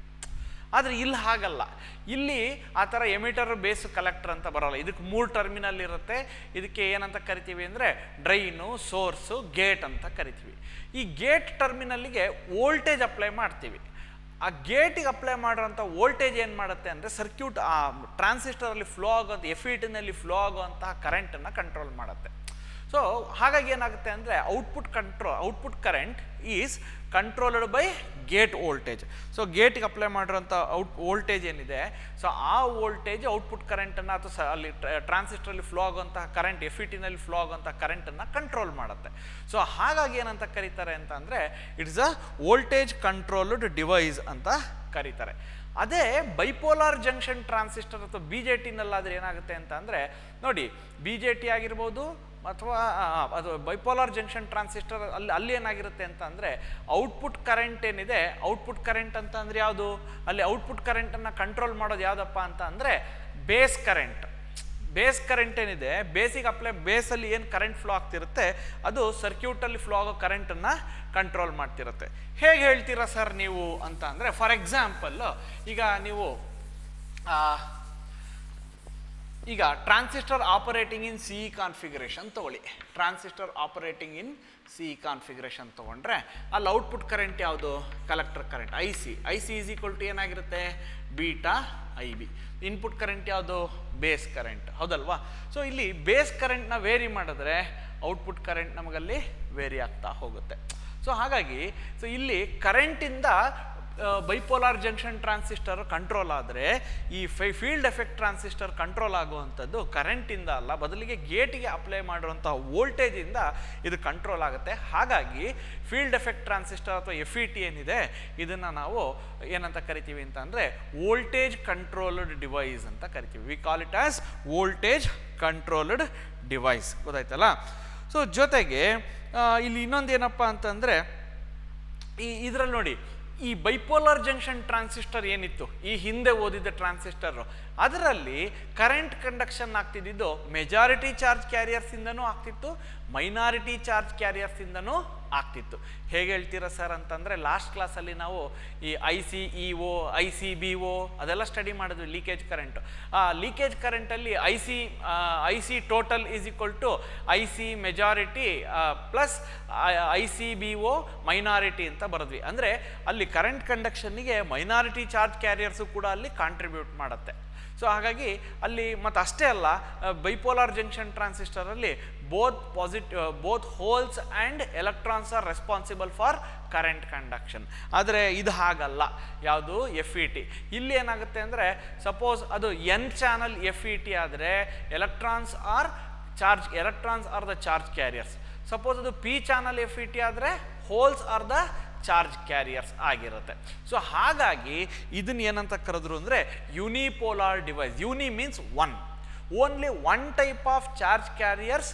ಆದರೆ ಇಲ್ಲಿ ಹಾಗಲ್ಲ ಇಲ್ಲಿ ಆ ಥರ ಎಮಿಟರ್ ಬೇಸ್ ಕಲೆಕ್ಟರ್ ಅಂತ ಬರೋಲ್ಲ ಇದಕ್ಕೆ ಮೂರು ಟರ್ಮಿನಲ್ ಇರುತ್ತೆ ಇದಕ್ಕೆ ಏನಂತ ಕರಿತೀವಿ ಅಂದರೆ ಡ್ರೈನು ಸೋರ್ಸು ಗೇಟ್ ಅಂತ ಕರಿತೀವಿ ಈ ಗೇಟ್ ಟರ್ಮಿನಲ್ಲಿಗೆ ವೋಲ್ಟೇಜ್ ಅಪ್ಲೈ ಮಾಡ್ತೀವಿ ಆ ಗೇಟಿಗೆ ಅಪ್ಲೈ ಮಾಡಿರೋಂಥ ವೋಲ್ಟೇಜ್ ಏನು ಮಾಡುತ್ತೆ ಅಂದರೆ ಸರ್ಕ್ಯೂಟ್ ಆ ಟ್ರಾನ್ಸಿಸ್ಟರಲ್ಲಿ ಫ್ಲೋ ಆಗೋಂಥ ಎಫ್ ಟಿನಲ್ಲಿ ಫ್ಲೋ ಆಗುವಂತಹ ಕರೆಂಟನ್ನು ಕಂಟ್ರೋಲ್ ಮಾಡುತ್ತೆ ಸೊ ಹಾಗಾಗಿ ಏನಾಗುತ್ತೆ ಅಂದರೆ output control output current is controlled by gate voltage so ಗೇಟ್ಗೆ ಅಪ್ಲೈ ಮಾಡಿರೋಂಥ ಔಟ್ ವೋಲ್ಟೇಜ್ ಏನಿದೆ ಸೊ ಆ ವೋಲ್ಟೇಜ್ ಔಟ್ಪುಟ್ ಕರೆಂಟನ್ನು ಅಥವಾ ಸ ಅಲ್ಲಿ ಟ್ರಾನ್ಸಿಸ್ಟರಲ್ಲಿ ಫ್ಲೋ ಆಗುವಂತಹ ಕರೆಂಟ್ ಎಫ್ ಇ ಟಿನಲ್ಲಿ ಫ್ಲೋ ಆಗುವಂಥ ಕರೆಂಟನ್ನು ಕಂಟ್ರೋಲ್ ಮಾಡುತ್ತೆ ಸೊ ಹಾಗಾಗಿ ಏನಂತ ಕರೀತಾರೆ ಅಂತ ಅಂದರೆ it's a voltage controlled device ಅಂತ ಕರೀತಾರೆ ಅದೇ ಬೈಪೋಲಾರ್ ಜಂಕ್ಷನ್ ಟ್ರಾನ್ಸಿಸ್ಟರ್ ಅಥವಾ ಬಿ ಜೆ ಟಿನಲ್ಲಾದರೆ ಏನಾಗುತ್ತೆ ಅಂತ ಅಂದರೆ ನೋಡಿ ಬಿ ಜೆ ಟಿ ಆಗಿರ್ಬೋದು ಅಥವಾ ಆ, ಅದು ಬೈಪೋಲಾರ್ ಜಂಕ್ಷನ್ ಟ್ರಾನ್ಸಿಸ್ಟರ್ ಅಲ್ಲಿ ಅಲ್ಲಿ ಏನಾಗಿರುತ್ತೆ ಅಂತ ಅಂದರೆ ಔಟ್ಪುಟ್ ಕರೆಂಟ್ ಏನಿದೆ ಔಟ್ಪುಟ್ ಕರೆಂಟ್ ಅಂತ ಅಂದರೆ ಯಾವುದು ಅಲ್ಲಿ ಔಟ್ಪುಟ್ ಕರೆಂಟನ್ನು ಕಂಟ್ರೋಲ್ ಮಾಡೋದು ಯಾವುದಪ್ಪ ಅಂತ ಅಂದರೆ ಬೇಸ್ ಕರೆಂಟ್ ಬೇಸ್ ಕರೆಂಟ್ ಏನಿದೆ ಬೇಸಿಗೆ ಅಪ್ಲೈ ಬೇಸಲ್ಲಿ ಏನು ಕರೆಂಟ್ ಫ್ಲೋ ಆಗ್ತಿರುತ್ತೆ ಅದು ಸರ್ಕ್ಯೂಟಲ್ಲಿ ಫ್ಲೋ ಆಗೋ ಕರೆಂಟನ್ನು ಕಂಟ್ರೋಲ್ ಮಾಡ್ತಿರುತ್ತೆ ಹೇಗೆ ಹೇಳ್ತೀರಾ ಸರ್ ನೀವು ಅಂತ ಅಂದರೆ ಫಾರ್ ಎಕ್ಸಾಂಪಲ್ ಈಗ ನೀವು ಆ, ಈಗ transistor operating in C configuration ತಗೊಳ್ಳಿ transistor operating in C configuration ತೊಗೊಂಡ್ರೆ ಅಲ್ಲಿ ಔಟ್ಪುಟ್ ಕರೆಂಟ್ ಯಾವುದು collector current I C I C is equal to ಏನಾಗಿರುತ್ತೆ beta I B input current ಯಾವುದು ಬೇಸ್ ಕರೆಂಟ್ ಹೌದಲ್ವಾ ಸೊ ಇಲ್ಲಿ ಬೇಸ್ ಕರೆಂಟ್ನ ವೇರಿ ಮಾಡಿದ್ರೆ ಔಟ್ಪುಟ್ ಕರೆಂಟ್ ನಮಗಲ್ಲಿ ವೇರಿ ಆಗ್ತಾ ಹೋಗುತ್ತೆ ಸೊ ಹಾಗಾಗಿ ಸೊ ಇಲ್ಲಿ ಕರೆಂಟಿಂದ ಬೈಪೋಲಾರ್ ಜಂಕ್ಷನ್ ಟ್ರಾನ್ಸಿಸ್ಟರ್ ಕಂಟ್ರೋಲ್ ಆದರೆ ಈ ಫೈ ಫೀಲ್ಡ್ ಎಫೆಕ್ಟ್ ಟ್ರಾನ್ಸಿಸ್ಟರ್ ಕಂಟ್ರೋಲ್ ಆಗುವಂಥದ್ದು ಕರೆಂಟಿಂದ ಅಲ್ಲ ಬದಲಿಗೆ ಗೇಟಿಗೆ ಅಪ್ಲೈ ಮಾಡಿರುವಂಥ ವೋಲ್ಟೇಜಿಂದ ಇದು ಕಂಟ್ರೋಲ್ ಆಗುತ್ತೆ ಹಾಗಾಗಿ ಫೀಲ್ಡ್ ಎಫೆಕ್ಟ್ ಟ್ರಾನ್ಸಿಸ್ಟರ್ ಅಥವಾ ಎಫ್ ಇ ಟಿ ಏನಿದೆ ಇದನ್ನು ನಾವು ಏನಂತ ಕರಿತೀವಿ ಅಂತ ಅಂದರೆ ವೋಲ್ಟೇಜ್ ಕಂಟ್ರೋಲ್ಡ್ ಡಿವೈಸ್ ಅಂತ ಕರಿತೀವಿ we call it as voltage controlled device ಗೊತ್ತಾಯ್ತಲ್ಲ ಸೊ ಜೊತೆಗೆ ಆ, ಇಲ್ಲಿ ಇನ್ನೊಂದು ಏನಪ್ಪ ಅಂತಂದರೆ ಈ ಇದರಲ್ಲಿ ನೋಡಿ ಈ ಬೈಪೋಲಾರ್ ಜಂಕ್ಷನ್ ಟ್ರಾನ್ಸಿಸ್ಟರ್ ಏನಿತ್ತು ಈ ಹಿಂದೆ ಓದಿದ ಟ್ರಾನ್ಸಿಸ್ಟರ್ ಅದರಲ್ಲಿ ಕರೆಂಟ್ ಕಂಡಕ್ಷನ್ ಆಗ್ತಿದ್ದು ಮೆಜಾರಿಟಿ ಚಾರ್ಜ್ ಕ್ಯಾರಿಯರ್ಸಿಂದನೂ ಆಗ್ತಿತ್ತು ಮೈನಾರಿಟಿ ಚಾರ್ಜ್ ಕ್ಯಾರಿಯರ್ಸಿಂದನೂ ಆಗ್ತಿತ್ತು ಹೇಗೆ ಹೇಳ್ತೀರಾ ಸರ್ ಅಂತಂದರೆ ಲಾಸ್ಟ್ ಕ್ಲಾಸಲ್ಲಿ ನಾವು ಈ I C E O I C B O ಅದೆಲ್ಲ ಸ್ಟಡಿ ಮಾಡಿದ್ವಿ ಲೀಕೇಜ್ ಕರೆಂಟು ಆ ಲೀಕೇಜ್ ಕರೆಂಟಲ್ಲಿ I C I C total is equal to I C majority plus I C B O minority ಅಂತ ಬರೆದ್ವಿ ಅಂದರೆ ಅಲ್ಲಿ ಕರೆಂಟ್ ಕಂಡಕ್ಷನ್ನಿಗೆ ಮೈನಾರಿಟಿ ಚಾರ್ಜ್ ಕ್ಯಾರಿಯರ್ಸು ಕೂಡ ಅಲ್ಲಿ ಕಾಂಟ್ರಿಬ್ಯೂಟ್ ಮಾಡುತ್ತೆ ಸೊ ಹಾಗಾಗಿ ಅಲ್ಲಿ ಮತ್ತು ಅಷ್ಟೇ ಅಲ್ಲ ಬೈಪೋಲಾರ್ ಜಂಕ್ಷನ್ ಟ್ರಾನ್ಸಿಸ್ಟರಲ್ಲಿ both posit both holes and electrons are responsible for current conduction ಆದರೆ ಇದು ಹಾಗಲ್ಲ ಯಾವುದು ಎಫ್ ಇ ಟಿ ಇಲ್ಲಿ ಏನಾಗುತ್ತೆ ಅಂದರೆ ಸಪೋಸ್ ಅದು N channel F E T ಆದರೆ electrons are charge electrons are the charge carriers suppose ಅದು P channel F E T ಆದರೆ holes are the charge carriers ಆಗಿರುತ್ತೆ ಸೊ ಹಾಗಾಗಿ ಇದನ್ನ ಏನಂತ ಕರೆದ್ರು ಅಂದರೆ unipolar device uni means one only one type of charge carriers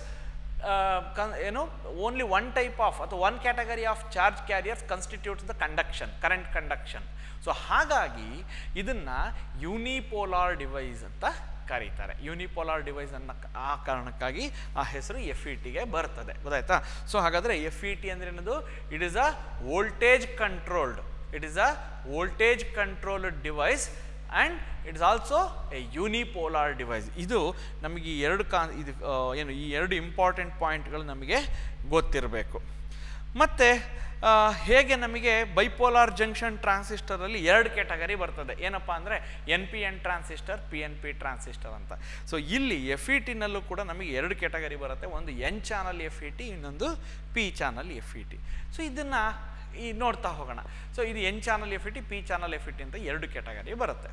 ಏನು only one type of ಅಥವಾ one category of charge carriers constitutes the conduction current conduction so ಹಾಗಾಗಿ ಇದನ್ನು ಯುನಿಪೋಲಾರ್ ಡಿವೈಸ್ ಅಂತ ಕರೀತಾರೆ ಯುನಿಪೋಲಾರ್ ಡಿವೈಸ್ ಅನ್ನೋ ಆ ಕಾರಣಕ್ಕಾಗಿ ಆ ಹೆಸರು ಎಫ್ ಇ ಟಿಗೆ ಬರ್ತದೆ ಗೊತ್ತಾಯ್ತಾ ಸೊ ಹಾಗಾದರೆ ಎಫ್ ಇ ಟಿ ಅಂದ್ರೆ ಏನದು it is a voltage controlled it is a voltage controlled device and it's also a unipolar device ಇದು ನಮಗೆ ಈ ಎರಡು ಕಾ ಇದು ಆ, ಏನು ಈ ಎರಡು ಇಂಪಾರ್ಟೆಂಟ್ ಪಾಯಿಂಟ್ಗಳು ನಮಗೆ ಗೊತ್ತಿರಬೇಕು ಮತ್ತು ಹೇಗೆ ನಮಗೆ ಬೈಪೋಲಾರ್ ಜಂಕ್ಷನ್ ಟ್ರಾನ್ಸಿಸ್ಟರಲ್ಲಿ ಎರಡು ಕ್ಯಾಟಗರಿ ಬರ್ತದೆ ಏನಪ್ಪ ಅಂದರೆ N P N transistor P N P transistor ಅಂತ ಸೊ ಇಲ್ಲಿ ಎಫ್ ಇ ಟಿನಲ್ಲೂ ಕೂಡ ನಮಗೆ ಎರಡು ಕ್ಯಾಟಗರಿ ಬರುತ್ತೆ ಒಂದು N channel F E T ಇನ್ನೊಂದು P channel F E T so ಇದನ್ನು ಈ ನೋಡ್ತಾ ಹೋಗೋಣ ಸೊ ಇದು N channel F E T P channel F E T ಅಂತ ಎರಡು ಕ್ಯಾಟಗರಿ ಬರುತ್ತೆ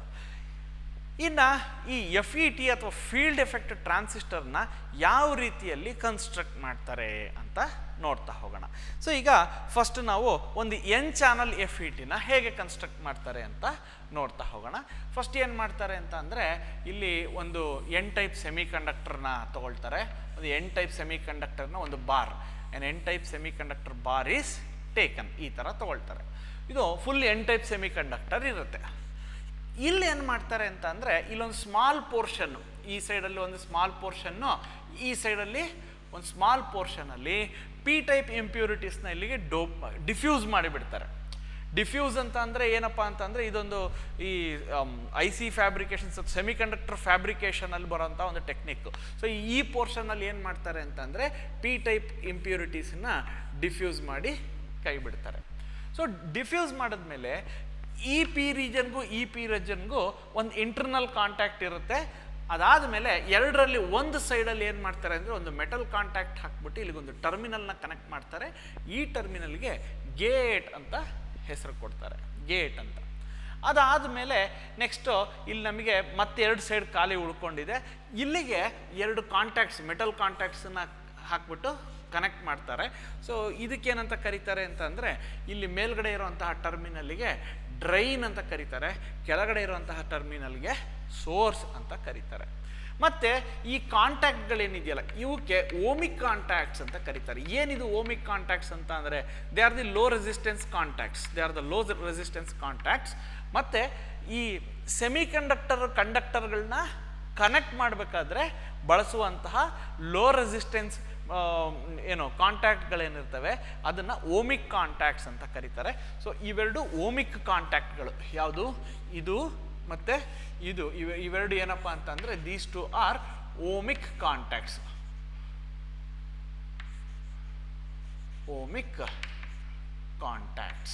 ಇನ್ನು ಈ ಎಫ್ ಇ ಟಿ ಅಥವಾ ಫೀಲ್ಡ್ ಎಫೆಕ್ಟ್ ಟ್ರಾನ್ಸಿಸ್ಟರ್ನ ಯಾವ ರೀತಿಯಲ್ಲಿ ಕನ್ಸ್ಟ್ರಕ್ಟ್ ಮಾಡ್ತಾರೆ ಅಂತ ನೋಡ್ತಾ ಹೋಗೋಣ ಸೊ ಈಗ ಫಸ್ಟ್ ನಾವು ಒಂದು ಎನ್ ಚಾನಲ್ ಎಫ್ ಇ ಟಿನ ಹೇಗೆ ಕನ್ಸ್ಟ್ರಕ್ಟ್ ಮಾಡ್ತಾರೆ ಅಂತ ನೋಡ್ತಾ ಹೋಗೋಣ ಫಸ್ಟ್ ಏನು ಮಾಡ್ತಾರೆ ಅಂತ ಅಂದರೆ ಇಲ್ಲಿ ಒಂದು ಎನ್ ಟೈಪ್ ಸೆಮಿ ಕಂಡಕ್ಟರ್ನ ತಗೊಳ್ತಾರೆ ಒಂದು ಎನ್ ಟೈಪ್ ಸೆಮಿ ಕಂಡಕ್ಟರ್ನ ಒಂದು bar N N type semi conductor bar is taken ಈ ಥರ ತಗೊಳ್ತಾರೆ ಇದು full N type semi conductor ಇರುತ್ತೆ ಇಲ್ಲಿ ಏನು ಮಾಡ್ತಾರೆ ಅಂತ ಅಂದರೆ ಇಲ್ಲೊಂದು ಸ್ಮಾಲ್ ಪೋರ್ಷನ್ನು ಈ ಸೈಡಲ್ಲಿ ಒಂದು ಸ್ಮಾಲ್ ಪೋರ್ಷನ್ನು ಈ ಸೈಡಲ್ಲಿ ಒಂದು ಸ್ಮಾಲ್ ಪೋರ್ಷನಲ್ಲಿ ಪಿ ಟೈಪ್ ಇಂಪ್ಯೂರಿಟೀಸ್ನ ಇಲ್ಲಿಗೆ ಡೋಪ್ ಡಿಫ್ಯೂಸ್ ಮಾಡಿಬಿಡ್ತಾರೆ ಡಿಫ್ಯೂಸ್ ಅಂತ ಅಂದರೆ ಏನಪ್ಪ ಅಂತಂದರೆ ಇದೊಂದು ಈ I C fabrications semi conductor ಫ್ಯಾಬ್ರಿಕೇಷನಲ್ಲಿ ಬರೋಂಥ ಒಂದು ಟೆಕ್ನಿಕ್ ಸೊ ಈ ಪೋರ್ಷನಲ್ಲಿ ಏನು ಮಾಡ್ತಾರೆ ಅಂತಂದರೆ ಪಿ ಟೈಪ್ ಇಂಪ್ಯೂರಿಟೀಸನ್ನ ಡಿಫ್ಯೂಸ್ ಮಾಡಿ ಕೈ ಬಿಡ್ತಾರೆ ಸೊ ಡಿಫ್ಯೂಸ್ ಮಾಡಿದ್ಮೇಲೆ ಇ ಪಿ ರೀಜನ್ಗೂ ಇ ಪಿ ರೀಜನ್ಗೂ ಒಂದು ಇಂಟರ್ನಲ್ ಕಾಂಟ್ಯಾಕ್ಟ್ ಇರುತ್ತೆ ಅದಾದಮೇಲೆ ಎರಡರಲ್ಲಿ ಒಂದು ಸೈಡಲ್ಲಿ ಏನು ಮಾಡ್ತಾರೆ ಅಂದರೆ ಒಂದು ಮೆಟಲ್ ಕಾಂಟ್ಯಾಕ್ಟ್ ಹಾಕ್ಬಿಟ್ಟು ಇಲ್ಲಿಗೊಂದು ಟರ್ಮಿನಲ್ನ ಕನೆಕ್ಟ್ ಮಾಡ್ತಾರೆ ಈ ಟರ್ಮಿನಲ್ಗೆ ಗೇಟ್ ಅಂತ ಹೆಸರು ಕೊಡ್ತಾರೆ ಗೇಟ್ ಅಂತ ಅದಾದಮೇಲೆ ನೆಕ್ಸ್ಟು ಇಲ್ಲಿ ನಮಗೆ ಮತ್ತೆ ಎರಡು ಸೈಡ್ ಖಾಲಿ ಉಳ್ಕೊಂಡಿದೆ ಇಲ್ಲಿಗೆ ಎರಡು ಕಾಂಟ್ಯಾಕ್ಟ್ಸ್ ಮೆಟಲ್ ಕಾಂಟ್ಯಾಕ್ಟ್ಸನ್ನ ಹಾಕ್ಬಿಟ್ಟು ಕನೆಕ್ಟ್ ಮಾಡ್ತಾರೆ ಸೊ ಇದಕ್ಕೇನಂತ ಕರೀತಾರೆ ಅಂತಂದರೆ ಇಲ್ಲಿ ಮೇಲ್ಗಡೆ ಇರುವಂತಹ ಟರ್ಮಿನಲ್ಗೆ ಡ್ರೈನ್ ಅಂತ ಕರೀತಾರೆ ಕೆಳಗಡೆ ಇರುವಂತಹ ಟರ್ಮಿನಲ್ಗೆ ಸೋರ್ಸ್ ಅಂತ ಕರೀತಾರೆ ಮತ್ತು ಈ ಕಾಂಟ್ಯಾಕ್ಟ್ಗಳೇನಿದೆಯಲ್ಲ ಇವಕ್ಕೆ ಓಮಿಕ್ ಕಾಂಟ್ಯಾಕ್ಟ್ಸ್ ಅಂತ ಕರೀತಾರೆ ಏನಿದು ಓಮಿಕ್ ಕಾಂಟ್ಯಾಕ್ಟ್ಸ್ ಅಂತ ಅಂದರೆ they are the low resistance contacts they are the low resistance contacts ಮತ್ತು ಈ ಸೆಮಿ ಕಂಡಕ್ಟರ್ ಕಂಡಕ್ಟರ್ಗಳನ್ನ ಕನೆಕ್ಟ್ ಮಾಡಬೇಕಾದ್ರೆ ಬಳಸುವಂತಹ ಲೋ ರೆಸಿಸ್ಟೆನ್ಸ್ ಏನು ಕಾಂಟ್ಯಾಕ್ಟ್ಗಳೇನಿರ್ತವೆ ಅದನ್ನು ಓಮಿಕ್ ಕಾಂಟ್ಯಾಕ್ಟ್ಸ್ ಅಂತ ಕರೀತಾರೆ ಸೊ ಇವೆರಡು ಓಮಿಕ್ ಕಾಂಟ್ಯಾಕ್ಟ್ಗಳು ಯಾವುದು ಇದು ಮತ್ತು ಇದು ಇವೆ ಇವೆರಡು ಏನಪ್ಪ ಅಂತಂದರೆ these two are ohmic contacts ohmic contacts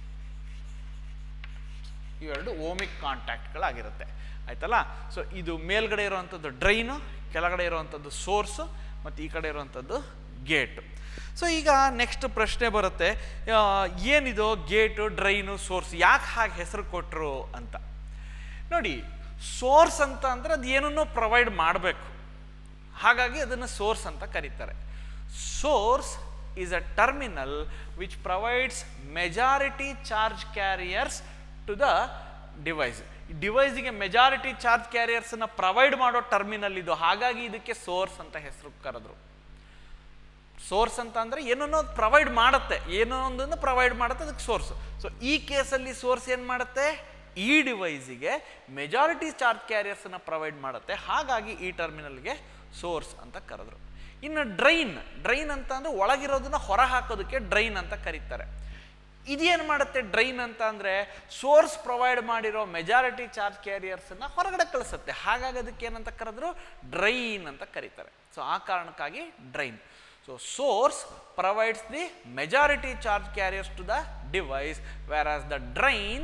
ಇವೆರಡು ಓಮಿಕ್ ಕಾಂಟ್ಯಾಕ್ಟ್ಗಳಾಗಿರುತ್ತೆ ಆಯ್ತಲ್ಲ ಸೊ ಇದು ಮೇಲ್ಗಡೆ ಇರುವಂಥದ್ದು ಡ್ರೈನು ಕೆಳಗಡೆ ಇರುವಂಥದ್ದು ಸೋರ್ಸು ಮತ್ತು ಈ ಕಡೆ ಇರುವಂಥದ್ದು ಗೇಟು ಸೊ ಈಗ ನೆಕ್ಸ್ಟ್ ಪ್ರಶ್ನೆ ಬರುತ್ತೆ ಆ, ಏನಿದು ಗೇಟು ಡ್ರೈನು ಸೋರ್ಸ್ ಯಾಕೆ ಹಾಗೆ ಹೆಸರು ಕೊಟ್ಟರು ಅಂತ ನೋಡಿ ಸೋರ್ಸ್ ಅಂತ ಅಂದರೆ ಅದು ಏನನ್ನೋ ಪ್ರೊವೈಡ್ ಮಾಡಬೇಕು ಹಾಗಾಗಿ ಅದನ್ನು ಸೋರ್ಸ್ ಅಂತ ಕರೀತಾರೆ source is a terminal which provides majority charge carriers to the device ಡಿವೈಸಿಗೆ ಮೆಜಾರಿಟಿ ಚಾರ್ಜ್ ಕ್ಯಾರಿಯರ್ಸನ್ನು ಪ್ರೊವೈಡ್ ಮಾಡೋ ಟರ್ಮಿನಲ್ ಇದು ಹಾಗಾಗಿ ಇದಕ್ಕೆ ಸೋರ್ಸ್ ಅಂತ ಹೆಸರು ಕರೆದ್ರು ಸೋರ್ಸ್ ಅಂತ ಅಂದರೆ ಏನನ್ನೋ ಪ್ರೊವೈಡ್ ಮಾಡುತ್ತೆ ಏನೋ ಒಂದನ್ನು ಪ್ರೊವೈಡ್ ಮಾಡುತ್ತೆ ಅದಕ್ಕೆ ಸೋರ್ಸ್ ಸೊ ಈ ಕೇಸಲ್ಲಿ ಸೋರ್ಸ್ ಏನು ಮಾಡುತ್ತೆ ಈ ಡಿವೈಸಿಗೆ ಮೆಜಾರಿಟಿ ಚಾರ್ಜ್ ಕ್ಯಾರಿಯರ್ಸನ್ನು ಪ್ರೊವೈಡ್ ಮಾಡುತ್ತೆ ಹಾಗಾಗಿ ಈ ಟರ್ಮಿನಲ್ಗೆ ಸೋರ್ಸ್ ಅಂತ ಕರೆದ್ರು ಇನ್ನು ಡ್ರೈನ್ ಡ್ರೈನ್ ಅಂತ ಅಂದರೆ ಒಳಗಿರೋದನ್ನ ಹೊರ ಹಾಕೋದಕ್ಕೆ ಡ್ರೈನ್ ಅಂತ ಕರೀತಾರೆ ಇದೇನು ಮಾಡುತ್ತೆ ಡ್ರೈನ್ ಅಂತ ಅಂದರೆ ಸೋರ್ಸ್ ಪ್ರೊವೈಡ್ ಮಾಡಿರೋ ಮೆಜಾರಿಟಿ ಚಾರ್ಜ್ ಕ್ಯಾರಿಯರ್ಸನ್ನು ಹೊರಗಡೆ ಕಳಿಸುತ್ತೆ ಹಾಗಾಗಿ ಅದಕ್ಕೆ ಏನಂತ ಕರೆದ್ರು ಡ್ರೈನ್ ಅಂತ ಕರೀತಾರೆ ಸೊ ಆ ಕಾರಣಕ್ಕಾಗಿ drain so source provides the majority charge carriers to the device whereas the drain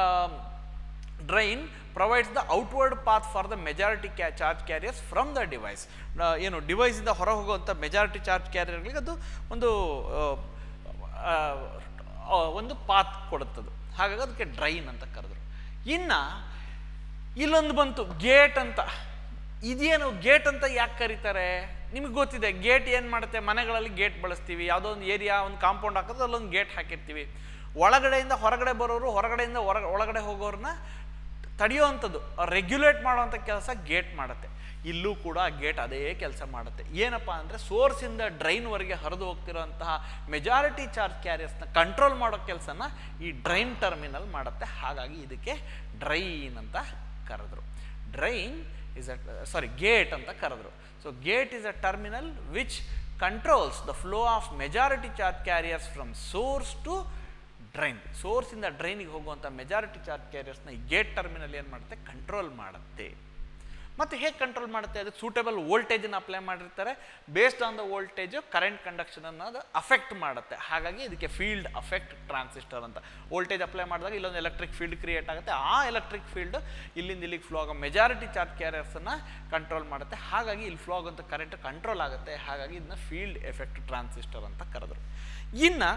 drain provides the outward path for the majority ca charge carriers from the device ಏನು ಡಿವೈಸಿಂದ ಹೊರ ಹೋಗುವಂಥ majority charge ಕ್ಯಾರಿಯರ್ಗಳಿಗೆ ಅದು ಒಂದು ಆ, ಆ, ಒಂದು path ಕೊಡುತ್ತದು ಹಾಗಾಗಿ ಅದಕ್ಕೆ ಡ್ರೈನ್ ಅಂತ ಕರೆದ್ರು ಇನ್ನು ಇಲ್ಲೊಂದು ಬಂತು ಗೇಟ್ ಅಂತ ಇದೇನು ಗೇಟ್ ಅಂತ ಯಾಕೆ ಕರೀತಾರೆ ನಿಮಗೆ ಗೊತ್ತಿದೆ ಗೇಟ್ ಏನು ಮಾಡುತ್ತೆ ಮನೆಗಳಲ್ಲಿ ಗೇಟ್ ಬಳಸ್ತೀವಿ ಯಾವುದೋ ಒಂದು ಏರಿಯಾ ಒಂದು ಕಾಂಪೌಂಡ್ ಹಾಕಿದ್ರೆ ಅಲ್ಲೊಂದು ಗೇಟ್ ಹಾಕಿರ್ತೀವಿ ಒಳಗಡೆಯಿಂದ ಹೊರಗಡೆ ಬರೋರು ಹೊರಗಡೆಯಿಂದ ಹೊರ ಒಳಗಡೆ ಹೋಗೋರನ್ನ ತಡೆಯುವಂಥದ್ದು ರೆಗ್ಯುಲೇಟ್ ಮಾಡುವಂಥ ಕೆಲಸ ಗೇಟ್ ಮಾಡುತ್ತೆ ಇಲ್ಲೂ ಕೂಡ ಗೇಟ್ ಅದೇ ಕೆಲಸ ಮಾಡುತ್ತೆ ಏನಪ್ಪ ಅಂದರೆ ಸೋರ್ಸಿಂದ ಡ್ರೈನ್ವರೆಗೆ ಹರಿದು ಹೋಗ್ತಿರೋಂತಹ ಮೆಜಾರಿಟಿ ಚಾರ್ಜ್ ಕ್ಯಾರಿಯರ್ಸ್ನ ಕಂಟ್ರೋಲ್ ಮಾಡೋ ಕೆಲಸನ ಈ ಡ್ರೈನ್ ಟರ್ಮಿನಲ್ ಮಾಡುತ್ತೆ ಹಾಗಾಗಿ ಇದಕ್ಕೆ ಡ್ರೈನ್ ಅಂತ ಕರೆದ್ರು drain is a sorry gate ಅಂತ ಕರೆದ್ರು so gate is a terminal which controls the flow of majority charge carriers from source to drain ಸೋರ್ಸಿಂದ ಡ್ರೈನಿಗೆ ಹೋಗುವಂಥ ಮೆಜಾರಿಟಿ ಚಾರ್ಜ್ ಕ್ಯಾರಿಯರ್ಸ್ನ ಈ ಗೇಟ್ ಟರ್ಮಿನಲ್ ಏನು ಮಾಡುತ್ತೆ ಕಂಟ್ರೋಲ್ ಮಾಡುತ್ತೆ ಮತ್ತು ಹೇಗೆ ಕಂಟ್ರೋಲ್ ಮಾಡುತ್ತೆ ಅದಕ್ಕೆ ಸೂಟೇಬಲ್ ವೋಲ್ಟೇಜನ್ನು ಅಪ್ಲೈ ಮಾಡಿರ್ತಾರೆ based on the voltage current conduction ಅನ್ನೋದು ಅಫೆಕ್ಟ್ ಮಾಡುತ್ತೆ ಹಾಗಾಗಿ ಇದಕ್ಕೆ ಫೀಲ್ಡ್ ಅಫೆಕ್ಟ್ ಟ್ರಾನ್ಸಿಸ್ಟರ್ ಅಂತ ವೋಲ್ಟೇಜ್ ಅಪ್ಲೈ ಮಾಡಿದಾಗ ಇಲ್ಲೊಂದು ಎಲೆಕ್ಟ್ರಿಕ್ ಫೀಲ್ಡ್ ಕ್ರಿಯೇಟ್ ಆಗುತ್ತೆ ಆ ಎಲೆಕ್ಟ್ರಿಕ್ ಫೀಲ್ಡ್ ಇಲ್ಲಿಂದ ಇಲ್ಲಿಗೆ ಫ್ಲೋ ಆಗೋ ಮೆಜಾರಿಟಿ ಚಾರ್ಜ್ ಕ್ಯಾರಿಯರ್ಸನ್ನು ಕಂಟ್ರೋಲ್ ಮಾಡುತ್ತೆ ಹಾಗಾಗಿ ಇಲ್ಲಿ ಫ್ಲೋ ಆಗೋಂಥ ಕರೆಂಟ್ ಕಂಟ್ರೋಲ್ ಆಗುತ್ತೆ ಹಾಗಾಗಿ ಇದನ್ನ ಫೀಲ್ಡ್ ಎಫೆಕ್ಟ್ ಟ್ರಾನ್ಸಿಸ್ಟರ್ ಅಂತ ಕರೆದ್ರು ಇನ್ನು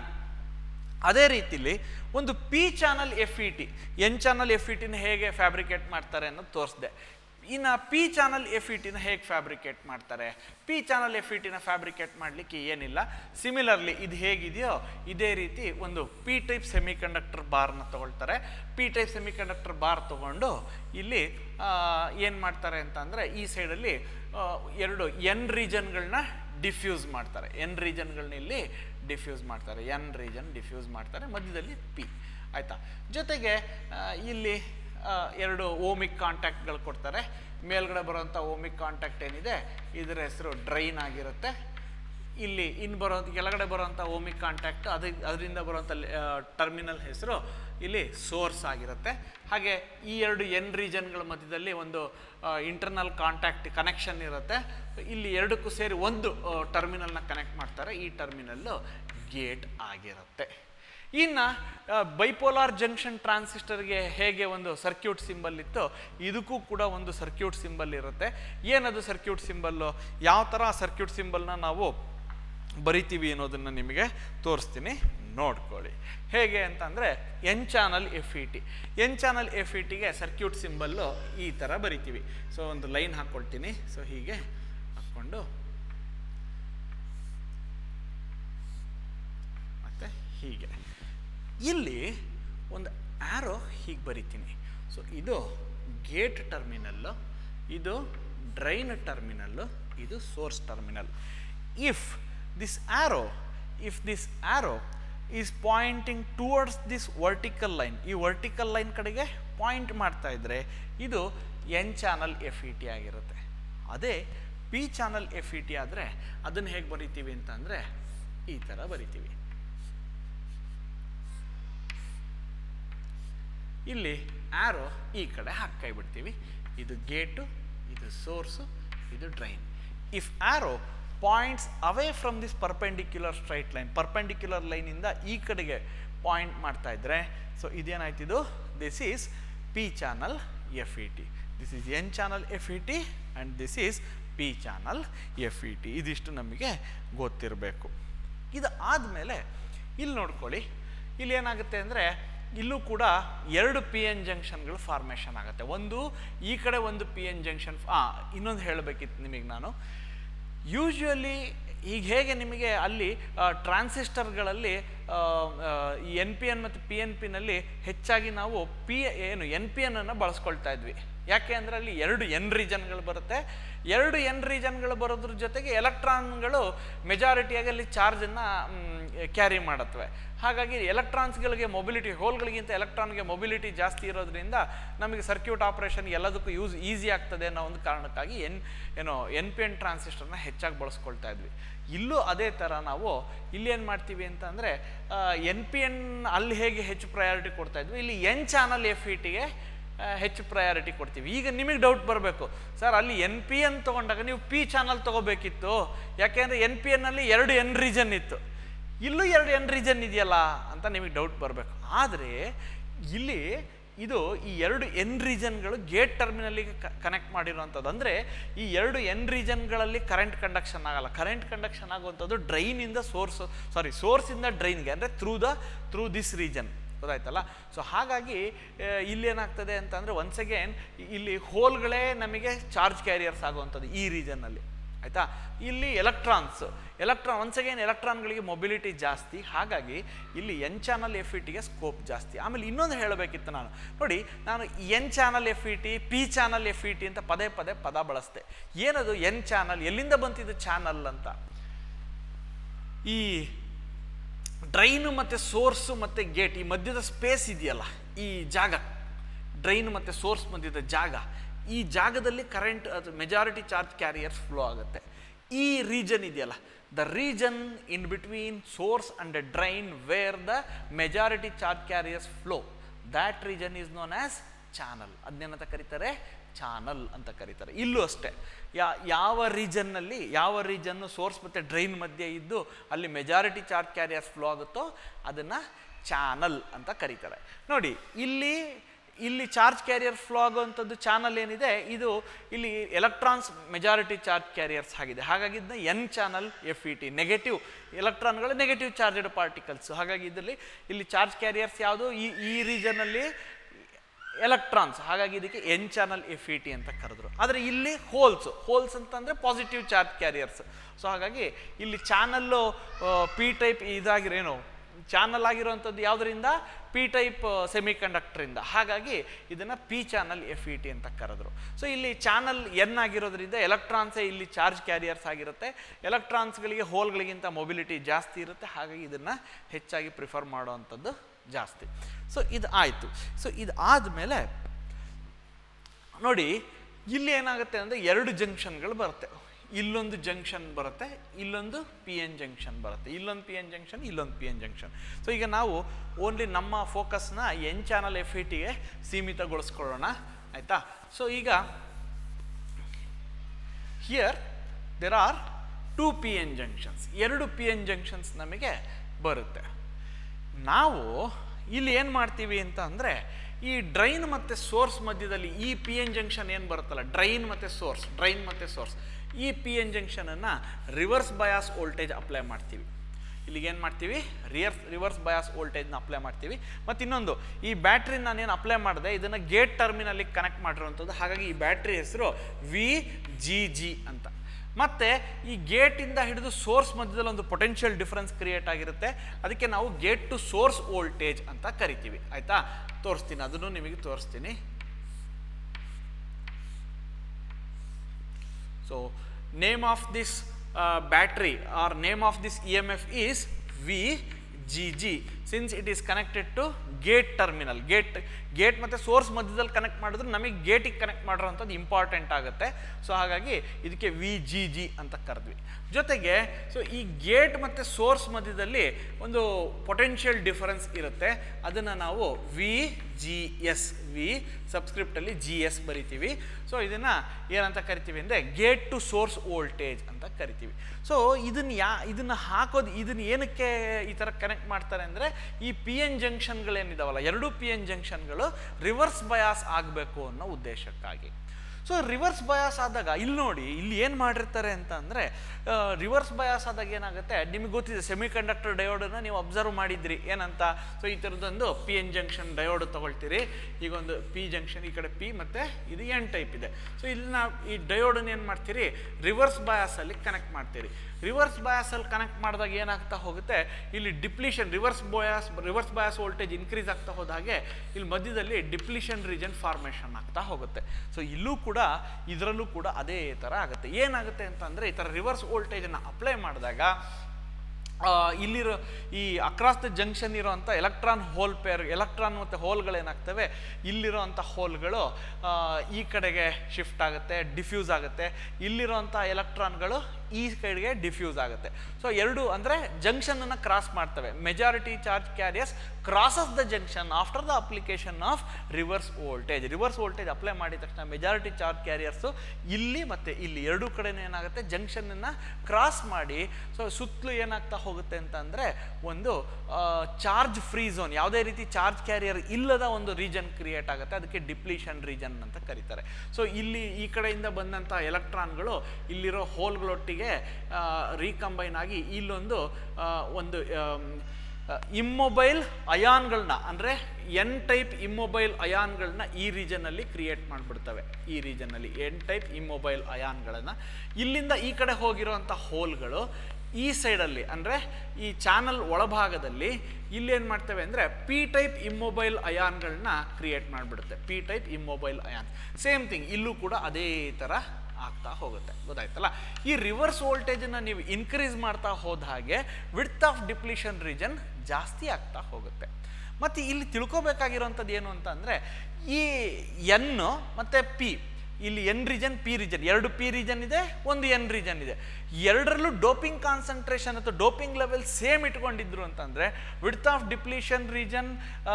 ಅದೇ ರೀತಿಲಿ ಒಂದು P channel F E T N channel F E ಟಿನ ಹೇಗೆ ಫ್ಯಾಬ್ರಿಕೇಟ್ ಮಾಡ್ತಾರೆ ಅನ್ನೋದು ತೋರಿಸಿದೆ ಇನ್ನು ಪಿ ಚಾನಲ್ ಎಫ್ ಇ ಟಿನ ಹೇಗೆ ಫ್ಯಾಬ್ರಿಕೇಟ್ ಮಾಡ್ತಾರೆ ಪಿ ಚಾನಲ್ ಎಫ್ ಇ ಟಿನ ಫ್ಯಾಬ್ರಿಕೇಟ್ ಮಾಡಲಿಕ್ಕೆ ಏನಿಲ್ಲ ಸಿಮಿಲರ್ಲಿ ಇದು ಹೇಗಿದೆಯೋ ಇದೇ ರೀತಿ ಒಂದು ಪಿ ಟೈಪ್ ಸೆಮಿ ಕಂಡಕ್ಟರ್ ಬಾರ್ನ ತಗೊಳ್ತಾರೆ P type semi conductor bar ತಗೊಂಡು ಇಲ್ಲಿ ಏನು ಮಾಡ್ತಾರೆ ಅಂತ ಅಂದರೆ ಈ ಸೈಡಲ್ಲಿ ಎರಡು ಎನ್ ರೀಜನ್ಗಳನ್ನ ಡಿಫ್ಯೂಸ್ ಮಾಡ್ತಾರೆ ಎನ್ ರೀಜನ್ಗಳನ್ನ ಇಲ್ಲಿ ಡಿಫ್ಯೂಸ್ ಮಾಡ್ತಾರೆ ಎನ್ ರೀಜನ್ ಡಿಫ್ಯೂಸ್ ಮಾಡ್ತಾರೆ ಮಧ್ಯದಲ್ಲಿ ಪಿ ಆಯಿತಾ ಜೊತೆಗೆ ಆ, ಇಲ್ಲಿ ಆ, ಎರಡು ಓಮಿಕ್ ಕಾಂಟ್ಯಾಕ್ಟ್ಗಳು ಕೊಡ್ತಾರೆ ಮೇಲ್ಗಡೆ ಬರುವಂಥ ಓಮಿಕ್ ಕಾಂಟ್ಯಾಕ್ಟ್ ಏನಿದೆ ಇದರ ಹೆಸರು ಡ್ರೈನ್ ಆಗಿರುತ್ತೆ ಇಲ್ಲಿ ಇನ್ನು ಬರೋ ಕೆಳಗಡೆ ಬರುವಂಥ ಓಮಿಕ್ ಕಾಂಟ್ಯಾಕ್ಟ್ ಅದು ಅದರಿಂದ ಬರುವಂಥ ಟರ್ಮಿನಲ್ ಹೆಸರು ಇಲ್ಲಿ ಸೋರ್ಸ್ ಆಗಿರುತ್ತೆ ಹಾಗೆ ಈ ಎರಡು ಎನ್ ರೀಜನ್ಗಳ ಮಧ್ಯದಲ್ಲಿ ಒಂದು ಇಂಟರ್ನಲ್ ಕಾಂಟ್ಯಾಕ್ಟ್ ಕನೆಕ್ಷನ್ ಇರುತ್ತೆ ಇಲ್ಲಿ ಎರಡಕ್ಕೂ ಸೇರಿ ಒಂದು ಟರ್ಮಿನಲ್ನ ಕನೆಕ್ಟ್ ಮಾಡ್ತಾರೆ ಈ ಟರ್ಮಿನಲ್ಲು ಗೇಟ್ ಆಗಿರುತ್ತೆ ಇನ್ನು ಬೈಪೋಲಾರ್ ಜಂಕ್ಷನ್ ಟ್ರಾನ್ಸಿಸ್ಟರ್ಗೆ ಹೇಗೆ ಒಂದು ಸರ್ಕ್ಯೂಟ್ ಸಿಂಬಲ್ ಇತ್ತು ಇದಕ್ಕೂ ಕೂಡ ಒಂದು ಸರ್ಕ್ಯೂಟ್ ಸಿಂಬಲ್ ಇರುತ್ತೆ ಏನದು ಸರ್ಕ್ಯೂಟ್ ಸಿಂಬಲ್ಲು ಯಾವ ಥರ ಸರ್ಕ್ಯೂಟ್ ಸಿಂಬಲ್ನ ನಾವು ಬರಿತೀವಿ ಅನ್ನೋದನ್ನು ನಿಮಗೆ ತೋರಿಸ್ತೀನಿ ನೋಡ್ಕೊಳ್ಳಿ ಹೇಗೆ ಅಂತಂದರೆ N channel F E T N channel F E ಟಿಗೆ ಸರ್ಕ್ಯೂಟ್ ಸಿಂಬಲ್ಲು ಈ ಥರ ಬರಿತೀವಿ ಸೊ ಒಂದು ಲೈನ್ ಹಾಕ್ಕೊಳ್ತೀನಿ ಸೊ ಹೀಗೆ ಹಾಕ್ಕೊಂಡು ಮತ್ತು ಹೀಗೆ ಇಲ್ಲಿ ಒಂದು ಆ್ಯರೋ ಹೀಗೆ ಬರಿತೀನಿ ಸೊ ಇದು ಗೇಟ್ ಟರ್ಮಿನಲ್ಲು ಇದು ಡ್ರೈನ್ ಟರ್ಮಿನಲ್ಲು ಇದು source terminal if this arrow if this arrow is pointing towards this vertical line ಈ ವರ್ಟಿಕಲ್ ಲೈನ್ ಕಡೆಗೆ ಪಾಯಿಂಟ್ ಮಾಡ್ತಾ ಇದ್ದರೆ ಇದು N channel F E T ಆಗಿರುತ್ತೆ ಅದೇ P channel F E T ಆದರೆ ಅದನ್ನು ಹೇಗೆ ಬರಿತೀವಿ ಅಂತಂದರೆ ಈ ಥರ ಬರಿತೀವಿ ಇಲ್ಲಿ ಆ್ಯರೋ ಈ ಕಡೆ ಹಾಕೈ ಬಿಡ್ತೀವಿ ಇದು ಗೇಟು ಇದು ಸೋರ್ಸು ಇದು drain if arrow points away from this perpendicular straight line perpendicular ಲೈನಿಂದ ಈ ಕಡೆಗೆ ಪಾಯಿಂಟ್ ಮಾಡ್ತಾ ಇದ್ರೆ ಸೊ ಇದೇನಾಯ್ತಿದು this is P channel F E T this is N channel F E T and this is P channel F E T ಇದಿಷ್ಟು ನಮಗೆ ಗೊತ್ತಿರಬೇಕು ಇದು ಆದಮೇಲೆ ಇಲ್ಲಿ ನೋಡ್ಕೊಳ್ಳಿ ಇಲ್ಲಿ ಏನಾಗುತ್ತೆ ಅಂದರೆ ಇಲ್ಲೂ ಕೂಡ ಎರಡು ಪಿ ಎನ್ ಜಂಕ್ಷನ್ಗಳು ಫಾರ್ಮೇಷನ್ ಆಗುತ್ತೆ ಒಂದು ಈ ಕಡೆ ಒಂದು ಪಿ ಎನ್ ಜಂಕ್ಷನ್ ಹಾಂ ಇನ್ನೊಂದು ಹೇಳಬೇಕಿತ್ತು ನಿಮಗೆ ನಾನು ಯೂಶ್ವಲಿ ಈಗ ಹೇಗೆ ನಿಮಗೆ ಅಲ್ಲಿ ಟ್ರಾನ್ಸಿಸ್ಟರ್ಗಳಲ್ಲಿ ಈ ಎನ್ ಪಿ ಎನ್ ಮತ್ತು ಪಿ ಎನ್ ಪಿನಲ್ಲಿ ಹೆಚ್ಚಾಗಿ ನಾವು ಪಿ ಏನು ಎನ್ ಪಿ ಎನ್ ಅನ್ನು ಬಳಸ್ಕೊಳ್ತಾ ಇದ್ವಿ ಯಾಕೆ ಅಂದರೆ ಅಲ್ಲಿ ಎರಡು ಎನ್ ರೀಜನ್ಗಳು ಬರುತ್ತೆ ಎರಡು ಎನ್ ರೀಜನ್ಗಳು ಬರೋದ್ರ ಜೊತೆಗೆ ಎಲೆಕ್ಟ್ರಾನ್ಗಳು ಮೆಜಾರಿಟಿಯಾಗಿ ಅಲ್ಲಿ ಚಾರ್ಜನ್ನು ಕ್ಯಾರಿ ಮಾಡತ್ವೆ ಹಾಗಾಗಿ ಎಲೆಕ್ಟ್ರಾನ್ಸ್ಗಳಿಗೆ ಮೊಬಿಲಿಟಿ ಹೋಲ್ಗಳಿಗಿಂತ ಎಲೆಕ್ಟ್ರಾನ್ಗೆ ಮೊಬಿಲಿಟಿ ಜಾಸ್ತಿ ಇರೋದ್ರಿಂದ ನಮಗೆ ಸರ್ಕ್ಯೂಟ್ ಆಪರೇಷನ್ ಎಲ್ಲದಕ್ಕೂ ಯೂಸ್ ಈಸಿ ಆಗ್ತದೆ ಅನ್ನೋ ಒಂದು ಕಾರಣಕ್ಕಾಗಿ ಎನ್ ಏನೋ ಎನ್ ಪಿ ಎನ್ ಟ್ರಾನ್ಸಿಸ್ಟರ್ನ ಹೆಚ್ಚಾಗಿ ಬಳಸ್ಕೊಳ್ತಾ ಇದ್ವಿ ಇಲ್ಲೂ ಅದೇ ಥರ ನಾವು ಇಲ್ಲಿ ಏನು ಮಾಡ್ತೀವಿ ಅಂತ ಅಂದರೆ ಎನ್ ಪಿ ಎನ್ ಅಲ್ಲಿ ಹೇಗೆ ಹೆಚ್ಚು ಪ್ರಯಾರಿಟಿ ಕೊಡ್ತಾ ಇದ್ವಿ ಇಲ್ಲಿ ಎನ್ ಚಾನಲ್ ಎಫ್ ಇ ಟಿಗೆ ಹೆಚ್ಚು ಪ್ರಯಾರಿಟಿ ಕೊಡ್ತೀವಿ ಈಗ ನಿಮಗೆ ಡೌಟ್ ಬರಬೇಕು ಸರ್ ಅಲ್ಲಿ ಎನ್ ಪಿ ಎನ್ ತೊಗೊಂಡಾಗ ನೀವು ಪಿ ಚಾನಲ್ ತೊಗೋಬೇಕಿತ್ತು ಯಾಕೆಂದರೆ ಎನ್ ಪಿ ಎನ್ನಲ್ಲಿ ಎರಡು ಎನ್ ರೀಜನ್ ಇತ್ತು ಇಲ್ಲೂ ಎರಡು ಎನ್ ರೀಜನ್ ಇದೆಯಲ್ಲ ಅಂತ ನಿಮಗೆ ಡೌಟ್ ಬರಬೇಕು ಆದರೆ ಇಲ್ಲಿ ಇದು ಈ ಎರಡು ಎನ್ ರೀಜನ್ಗಳು ಗೇಟ್ ಟರ್ಮಿನಲ್ಲಿಗೆ ಕನೆಕ್ಟ್ ಮಾಡಿರುವಂಥದ್ದು ಅಂದರೆ ಈ ಎರಡು ಎನ್ ರೀಜನ್ಗಳಲ್ಲಿ ಕರೆಂಟ್ ಕಂಡಕ್ಷನ್ ಆಗಲ್ಲ ಕರೆಂಟ್ ಕಂಡಕ್ಷನ್ ಆಗುವಂಥದ್ದು ಡ್ರೈನಿಂದ ಸೋರ್ಸ್ ಸಾರಿ ಸೋರ್ಸಿಂದ ಡ್ರೈನ್ಗೆ ಅಂದರೆ through the through this region ಗೊತ್ತಾಯ್ತಲ್ಲ ಸೊ ಹಾಗಾಗಿ ಆ, ಇಲ್ಲಿ ಏನಾಗ್ತದೆ ಅಂತಂದರೆ ಒನ್ಸ್ ಅಗೇನ್ ಇಲ್ಲಿ ಹೋಲ್ಗಳೇ ನಮಗೆ ಚಾರ್ಜ್ ಕ್ಯಾರಿಯರ್ಸ್ ಆಗುವಂಥದ್ದು ಈ ರೀಜನ್ನಲ್ಲಿ ಆಯಿತಾ ಇಲ್ಲಿ ಎಲೆಕ್ಟ್ರಾನ್ಸ್ ಎಲೆಕ್ಟ್ರಾನ್ ಒನ್ಸ್ ಅಗೇನ್ ಎಲೆಕ್ಟ್ರಾನ್ಗಳಿಗೆ ಮೊಬಿಲಿಟಿ ಜಾಸ್ತಿ ಹಾಗಾಗಿ ಇಲ್ಲಿ ಎನ್ ಚಾನಲ್ ಎಫ್ ಇ ಟಿಗೆ ಸ್ಕೋಪ್ ಜಾಸ್ತಿ ಆಮೇಲೆ ಇನ್ನೊಂದು ಹೇಳಬೇಕಿತ್ತು ನಾನು ನೋಡಿ ನಾನು N channel F E T P channel F E T ಅಂತ ಪದೇ ಪದೇ ಪದ ಬಳಸ್ದೆ ಏನದು ಎನ್ ಚಾನಲ್ ಎಲ್ಲಿಂದ ಬಂತಿದ್ದು ಚಾನಲ್ ಅಂತ ಈ ಡ್ರೈನು ಮತ್ತು ಸೋರ್ಸು ಮತ್ತು ಗೇಟ್ ಈ ಮಧ್ಯದ ಸ್ಪೇಸ್ ಇದೆಯಲ್ಲ ಈ ಜಾಗ ಡ್ರೈನ್ ಮತ್ತು ಸೋರ್ಸ್ ಮಧ್ಯದ ಜಾಗ ಈ ಜಾಗದಲ್ಲಿ ಕರೆಂಟ್ ಅದು ಮೆಜಾರಿಟಿ ಚಾರ್ಜ್ ಕ್ಯಾರಿಯರ್ಸ್ ಫ್ಲೋ ಆಗುತ್ತೆ ಈ ರೀಜನ್ ಇದೆಯಲ್ಲ the region in between source and drain where the majority charge carriers flow that region is known as channel ಅದನ್ನೇನಂತ ಕರೀತಾರೆ ಚಾನಲ್ ಅಂತ ಕರೀತಾರೆ ಇಲ್ಲೂ ಅಷ್ಟೇ ಯಾ ಯಾವ ರೀಜನ್ನಲ್ಲಿ ಯಾವ ರೀಜನ್ನು ಸೋರ್ಸ್ ಮತ್ತು ಡ್ರೈನ್ ಮಧ್ಯೆ ಇದ್ದು ಅಲ್ಲಿ ಮೆಜಾರಿಟಿ ಚಾರ್ಜ್ ಕ್ಯಾರಿಯರ್ಸ್ ಫ್ಲೋ ಆಗುತ್ತೋ ಅದನ್ನು ಚಾನಲ್ ಅಂತ ಕರೀತಾರೆ ನೋಡಿ ಇಲ್ಲಿ ಇಲ್ಲಿ ಚಾರ್ಜ್ ಕ್ಯಾರಿಯರ್ ಫ್ಲೋ ಆಗುವಂಥದ್ದು ಚಾನಲ್ ಏನಿದೆ ಇದು ಇಲ್ಲಿ ಎಲೆಕ್ಟ್ರಾನ್ಸ್ ಮೆಜಾರಿಟಿ ಚಾರ್ಜ್ ಕ್ಯಾರಿಯರ್ಸ್ ಆಗಿದೆ ಹಾಗಾಗಿ ಇದನ್ನ N channel F E T negative ಎಲೆಕ್ಟ್ರಾನ್ಗಳು ನೆಗೆಟಿವ್ ಚಾರ್ಜೆಡ್ ಪಾರ್ಟಿಕಲ್ಸ್ ಹಾಗಾಗಿ ಇದರಲ್ಲಿ ಇಲ್ಲಿ ಚಾರ್ಜ್ ಕ್ಯಾರಿಯರ್ಸ್ ಯಾವುದು ಈ ಈ ರೀಜನಲ್ಲಿ ಎಲೆಕ್ಟ್ರಾನ್ಸ್ ಹಾಗಾಗಿ ಇದಕ್ಕೆ N channel F E T ಅಂತ ಕರೆದ್ರು ಆದರೆ ಇಲ್ಲಿ ಹೋಲ್ಸ್ ಹೋಲ್ಸ್ ಅಂತಂದರೆ ಪಾಸಿಟಿವ್ ಚಾರ್ಜ್ ಕ್ಯಾರಿಯರ್ಸ್ ಸೊ ಹಾಗಾಗಿ ಇಲ್ಲಿ ಚಾನಲ್ಲು ಪಿ ಟೈಪ್ ಇದಾಗಿರೇನು ಚಾನಲ್ ಆಗಿರುವಂಥದ್ದು ಯಾವುದರಿಂದ ಪಿ ಟೈಪ್ ಸೆಮಿ ಕಂಡಕ್ಟರಿಂದ ಹಾಗಾಗಿ ಇದನ್ನು P channel F E T ಅಂತ ಕರೆದ್ರು ಸೊ ಇಲ್ಲಿ ಚಾನಲ್ ಎನ್ ಆಗಿರೋದ್ರಿಂದ ಎಲೆಕ್ಟ್ರಾನ್ಸೇ ಇಲ್ಲಿ ಚಾರ್ಜ್ ಕ್ಯಾರಿಯರ್ಸ್ ಆಗಿರುತ್ತೆ ಎಲೆಕ್ಟ್ರಾನ್ಸ್ಗಳಿಗೆ ಹೋಲ್ಗಳಿಗಿಂತ ಮೊಬಿಲಿಟಿ ಜಾಸ್ತಿ ಇರುತ್ತೆ ಹಾಗಾಗಿ ಇದನ್ನು ಹೆಚ್ಚಾಗಿ ಪ್ರಿಫರ್ ಮಾಡುವಂಥದ್ದು ಜಾಸ್ತಿ ಸೊ ಇದು ಆಯಿತು ಸೊ ಇದು ಆದಮೇಲೆ ನೋಡಿ ಇಲ್ಲಿ ಏನಾಗುತ್ತೆ ಅಂದರೆ ಎರಡು ಜಂಕ್ಷನ್ಗಳು ಬರುತ್ತೆ ಇಲ್ಲೊಂದು ಜಂಕ್ಷನ್ ಬರುತ್ತೆ ಇಲ್ಲೊಂದು ಪಿ ಎನ್ ಜಂಕ್ಷನ್ ಬರುತ್ತೆ ಇಲ್ಲೊಂದು ಪಿ ಎನ್ ಜಂಕ್ಷನ್ ಇಲ್ಲೊಂದು ಪಿ ಎನ್ ಜಂಕ್ಷನ್ ಸೊ ಈಗ ನಾವು ಓನ್ಲಿ ನಮ್ಮ ಫೋಕಸ್ನ ಎನ್ ಚಾನಲ್ ಎಫ್ ಇ ಟಿಗೆ ಸೀಮಿತಗೊಳಿಸ್ಕೊಳ್ಳೋಣ ಆಯಿತಾ ಸೊ ಈಗ here there are two P N junctions ಎರಡು ಪಿ ಎನ್ ಜಂಕ್ಷನ್ಸ್ ನಮಗೆ ಬರುತ್ತೆ ನಾವು ಇಲ್ಲಿ ಏನು ಮಾಡ್ತೀವಿ ಅಂತ ಅಂದರೆ ಈ ಡ್ರೈನ್ ಮತ್ತು ಸೋರ್ಸ್ ಮಧ್ಯದಲ್ಲಿ ಈ ಪಿ ಎನ್ ಜಂಕ್ಷನ್ ಏನು ಬರುತ್ತಲ್ಲ ಡ್ರೈನ್ ಮತ್ತು ಸೋರ್ಸ್ ಡ್ರೈನ್ ಮತ್ತು ಸೋರ್ಸ್ ಈ ಪಿ ಎನ್ ಜಂಕ್ಷನನ್ನು ರಿವರ್ಸ್ ಬಯಾಸ್ ವೋಲ್ಟೇಜ್ ಅಪ್ಲೈ ಮಾಡ್ತೀವಿ ಇಲ್ಲಿಗೆ ಏನು ಮಾಡ್ತೀವಿ ರಿಯರ್ಸ್ ರಿವರ್ಸ್ ಬಯಾಸ್ ವೋಲ್ಟೇಜ್ನ ಅಪ್ಲೈ ಮಾಡ್ತೀವಿ ಮತ್ತು ಇನ್ನೊಂದು ಈ ಬ್ಯಾಟ್ರಿ ನಾನೇನು ಅಪ್ಲೈ ಮಾಡಿದೆ ಇದನ್ನು ಗೇಟ್ ಟರ್ಮಿನಲ್ಲಿ ಕನೆಕ್ಟ್ ಮಾಡಿರುವಂಥದ್ದು ಹಾಗಾಗಿ ಈ ಬ್ಯಾಟ್ರಿ ಹೆಸರು ವಿ ಜಿ ಜಿ ಅಂತ ಮತ್ತು ಈ ಗೇಟಿಂದ ಹಿಡಿದು ಸೋರ್ಸ್ ಮಧ್ಯದಲ್ಲಿ ಒಂದು ಪೊಟೆನ್ಷಿಯಲ್ ಡಿಫರೆನ್ಸ್ ಕ್ರಿಯೇಟ್ ಆಗಿರುತ್ತೆ ಅದಕ್ಕೆ ನಾವು ಗೇಟ್ ಟು ಸೋರ್ಸ್ ವೋಲ್ಟೇಜ್ ಅಂತ ಕರಿತೀವಿ ಆಯಿತಾ ತೋರಿಸ್ತೀನಿ ಅದನ್ನು ನಿಮಗೆ ತೋರಿಸ್ತೀನಿ so name of this battery or name of this E M F is V G G since it is connected to gate terminal gate gate ಮತ್ತು ಸೋರ್ಸ್ ಮಧ್ಯದಲ್ಲಿ ಕನೆಕ್ಟ್ ಮಾಡಿದ್ರೆ ನಮಗೆ ಗೇಟಿಗೆ ಕನೆಕ್ಟ್ ಮಾಡಿರೋಂಥದ್ದು ಇಂಪಾರ್ಟೆಂಟ್ ಆಗುತ್ತೆ ಸೊ ಹಾಗಾಗಿ ಇದಕ್ಕೆ ವಿ ಜಿ ಜಿ ಅಂತ ಕರೆದ್ವಿ ಜೊತೆಗೆ ಸೊ ಈ ಗೇಟ್ ಮತ್ತು ಸೋರ್ಸ್ ಮಧ್ಯದಲ್ಲಿ ಒಂದು ಪೊಟೆನ್ಷಿಯಲ್ ಡಿಫರೆನ್ಸ್ ಇರುತ್ತೆ ಅದನ್ನು ನಾವು ವಿ ಜಿ ಎಸ್ ವಿ ಸಬ್ಸ್ಕ್ರಿಪ್ಟಲ್ಲಿ ಜಿ ಎಸ್ ಬರಿತೀವಿ ಸೊ ಇದನ್ನು ಏನಂತ ಕರಿತೀವಿ ಅಂದರೆ ಗೇಟ್ ಟು ಸೋರ್ಸ್ ವೋಲ್ಟೇಜ್ ಅಂತ ಕರಿತೀವಿ ಸೊ ಇದನ್ನು ಯಾ ಇದನ್ನು ಹಾಕೋದು ಇದನ್ನು ಏನಕ್ಕೆ ಈ ಥರ ಕನೆಕ್ಟ್ ಮಾಡ್ತಾರೆ ಅಂದರೆ ಈ ಪಿ ಎನ್ ಜಂಕ್ಷನ್ಗಳೇನಿದಾವಲ್ಲ ಎರಡು ಪಿ ಎನ್ ಜಂಕ್ಷನ್ಗಳು ರಿವರ್ಸ್ ಬಯಾಸ್ ಆಗಬೇಕು ಅನ್ನೋ ಉದ್ದೇಶಕ್ಕಾಗಿ ಸೊ ರಿವರ್ಸ್ ಬಯಾಸ್ ಆದಾಗ ಇಲ್ಲಿ ನೋಡಿ ಇಲ್ಲಿ ಏನು ಮಾಡಿರ್ತಾರೆ ಅಂತ ಅಂದರೆ ರಿವರ್ಸ್ ಬಯಾಸ್ ಆದಾಗ ಏನಾಗುತ್ತೆ ನಿಮಗೆ ಗೊತ್ತಿದೆ ಸೆಮಿ ಕಂಡಕ್ಟರ್ ಡಯೋಡನ್ನು ನೀವು ಅಬ್ಸರ್ವ್ ಮಾಡಿದ್ರಿ ಏನಂತ ಸೊ ಈ ಥರದ್ದೊಂದು ಪಿ ಎನ್ ಜಂಕ್ಷನ್ ಡಯೋಡ್ ತೊಗೊಳ್ತೀರಿ ಈಗ ಒಂದು ಪಿ ಜಂಕ್ಷನ್ ಈ ಕಡೆ ಪಿ ಮತ್ತು ಇದು ಎನ್ ಟೈಪ್ ಇದೆ ಸೊ ಇಲ್ಲಿ ನಾವು ಈ ಡಯೋಡನ್ನು ಏನು ಮಾಡ್ತೀರಿ ರಿವರ್ಸ್ ಬಯಾಸಲ್ಲಿ ಕನೆಕ್ಟ್ ಮಾಡ್ತೀರಿ ರಿವರ್ಸ್ ಬಯಾಸಲ್ಲಿ ಕನೆಕ್ಟ್ ಮಾಡಿದಾಗ ಏನಾಗ್ತಾ ಹೋಗುತ್ತೆ ಇಲ್ಲಿ depletion reverse bias reverse bias voltage increase ಆಗ್ತಾ ಹೋದ ಹಾಗೆ ಇಲ್ಲಿ ಮಧ್ಯದಲ್ಲಿ ಡಿಪ್ಲೀಷನ್ ರೀಜನ್ ಫಾರ್ಮೇಷನ್ ಆಗ್ತಾ ಹೋಗುತ್ತೆ ಸೊ ಇಲ್ಲೂ ಕೂಡ ಇದರಲ್ಲೂ ಕೂಡ ಅದೇ ಥರ ಆಗುತ್ತೆ ಏನಾಗುತ್ತೆ ಅಂತಂದರೆ ಈ ಥರ ರಿವರ್ಸ್ ವೋಲ್ಟೇಜನ್ನು ಅಪ್ಲೈ ಮಾಡಿದಾಗ ಆ, ಇಲ್ಲಿರೋ ಈ ಅಕ್ರಾಸ್ ದ ಜಂಕ್ಷನ್ ಇರೋವಂಥ ಎಲೆಕ್ಟ್ರಾನ್ ಹೋಲ್ ಪೇರ್ ಎಲೆಕ್ಟ್ರಾನ್ ಮತ್ತು ಹೋಲ್ಗಳೇನಾಗ್ತವೆ ಇಲ್ಲಿರೋವಂಥ ಹೋಲ್ಗಳು ಆ, ಈ ಕಡೆಗೆ ಶಿಫ್ಟ್ ಆಗುತ್ತೆ ಡಿಫ್ಯೂಸ್ ಆಗುತ್ತೆ ಇಲ್ಲಿರೋವಂಥ ಎಲೆಕ್ಟ್ರಾನ್ಗಳು ಈ ಕಡೆಗೆ ಡಿಫ್ಯೂಸ್ ಆಗುತ್ತೆ ಸೊ ಎರಡು ಅಂದರೆ ಜಂಕ್ಷನನ್ನು ಕ್ರಾಸ್ ಮಾಡ್ತವೆ majority charge carriers crosses the junction after the application of reverse voltage reverse voltage apply ಮಾಡಿದ ತಕ್ಷಣ ಮೆಜಾರಿಟಿ ಚಾರ್ಜ್ ಕ್ಯಾರಿಯರ್ಸು ಇಲ್ಲಿ ಮತ್ತು ಇಲ್ಲಿ ಎರಡೂ ಕಡೆನೂ ಏನಾಗುತ್ತೆ ಜಂಕ್ಷನನ್ನು ಕ್ರಾಸ್ ಮಾಡಿ ಸೊ ಸುತ್ತಲೂ ಏನಾಗ್ತಾ ಹೋಗುತ್ತೆ ಅಂತ ಅಂದರೆ ಒಂದು ಚಾರ್ಜ್ ಫ್ರೀ ಝೋನ್ ಯಾವುದೇ ರೀತಿ ಚಾರ್ಜ್ ಕ್ಯಾರಿಯರ್ ಇಲ್ಲದ ಒಂದು ರೀಜನ್ ಕ್ರಿಯೇಟ್ ಆಗುತ್ತೆ ಅದಕ್ಕೆ ಡಿಪ್ಲೀಷನ್ ರೀಜನ್ ಅಂತ ಕರೀತಾರೆ ಸೊ ಇಲ್ಲಿ ಈ ಕಡೆಯಿಂದ ಬಂದಂಥ ಎಲೆಕ್ಟ್ರಾನ್ಗಳು ಇಲ್ಲಿರೋ ಹೋಲ್ಗಳೊಟ್ಟಿಗೆ ರೀಕಂಬೈನ್ ಆಗಿ ಇಲ್ಲೊಂದು ಆ, ಒಂದು ಇಮ್ಮೊಬೈಲ್ ಅಯಾನ್ಗಳನ್ನ ಅಂದರೆ ಎನ್ ಟೈಪ್ ಇಮ್ಮೊಬೈಲ್ ಅಯಾನ್ಗಳನ್ನ ಈ ರೀಜನಲ್ಲಿ ಕ್ರಿಯೇಟ್ ಮಾಡಿಬಿಡ್ತವೆ ಈ ರೀಜನಲ್ಲಿ ಎನ್ ಟೈಪ್ ಇಮ್ಮೊಬೈಲ್ ಅಯಾನ್ಗಳನ್ನು ಇಲ್ಲಿಂದ ಈ ಕಡೆ ಹೋಗಿರೋವಂಥ ಹೋಲ್ಗಳು ಈ ಸೈಡಲ್ಲಿ ಅಂದರೆ ಈ ಚಾನಲ್ ಒಳಭಾಗದಲ್ಲಿ ಇಲ್ಲಿ ಏನು ಮಾಡ್ತೇವೆ ಅಂದರೆ ಪಿ ಟೈಪ್ ಇಮ್ಮೊಬೈಲ್ ಅಯಾನ್ಗಳನ್ನ ಕ್ರಿಯೇಟ್ ಮಾಡಿಬಿಡುತ್ತೆ P type immobile ion same thing ಇಲ್ಲೂ ಕೂಡ ಅದೇ ಥರ ಆಗ್ತಾ ಹೋಗುತ್ತೆ ಗೊತ್ತಾಯ್ತಲ್ಲ ಈ ರಿವರ್ಸ್ ವೋಲ್ಟೇಜನ್ನು ನೀವು ಇನ್ಕ್ರೀಸ್ ಮಾಡ್ತಾ ಹೋದ ಹಾಗೆ ವಿಡ್ತ್ ಆಫ್ ಡಿಪ್ಲೀಷನ್ ರೀಜನ್ ಜಾಸ್ತಿ ಆಗ್ತಾ ಹೋಗುತ್ತೆ ಮತ್ತು ಇಲ್ಲಿ ತಿಳ್ಕೊಬೇಕಾಗಿರೋಂಥದ್ದು ಏನು ಅಂತ ಅಂದರೆ ಈ ಎನ್ ಮತ್ತು ಪಿ ಇಲ್ಲಿ ಎನ್ ರೀಜನ್ ಪಿ ರೀಜನ್ ಎರಡು ಪಿ ರೀಜನ್ ಇದೆ ಒಂದು ಎನ್ ರೀಜನ್ ಇದೆ ಎರಡರಲ್ಲೂ ಡೋಪಿಂಗ್ ಕಾನ್ಸಂಟ್ರೇಷನ್ ಅಥವಾ ಡೋಪಿಂಗ್ ಲೆವೆಲ್ ಸೇಮ್ ಇಟ್ಕೊಂಡಿದ್ರು ಅಂತಂದರೆ ವಿಡ್ತ್ ಆಫ್ ಡಿಪ್ಲೀಷನ್ ರೀಜನ್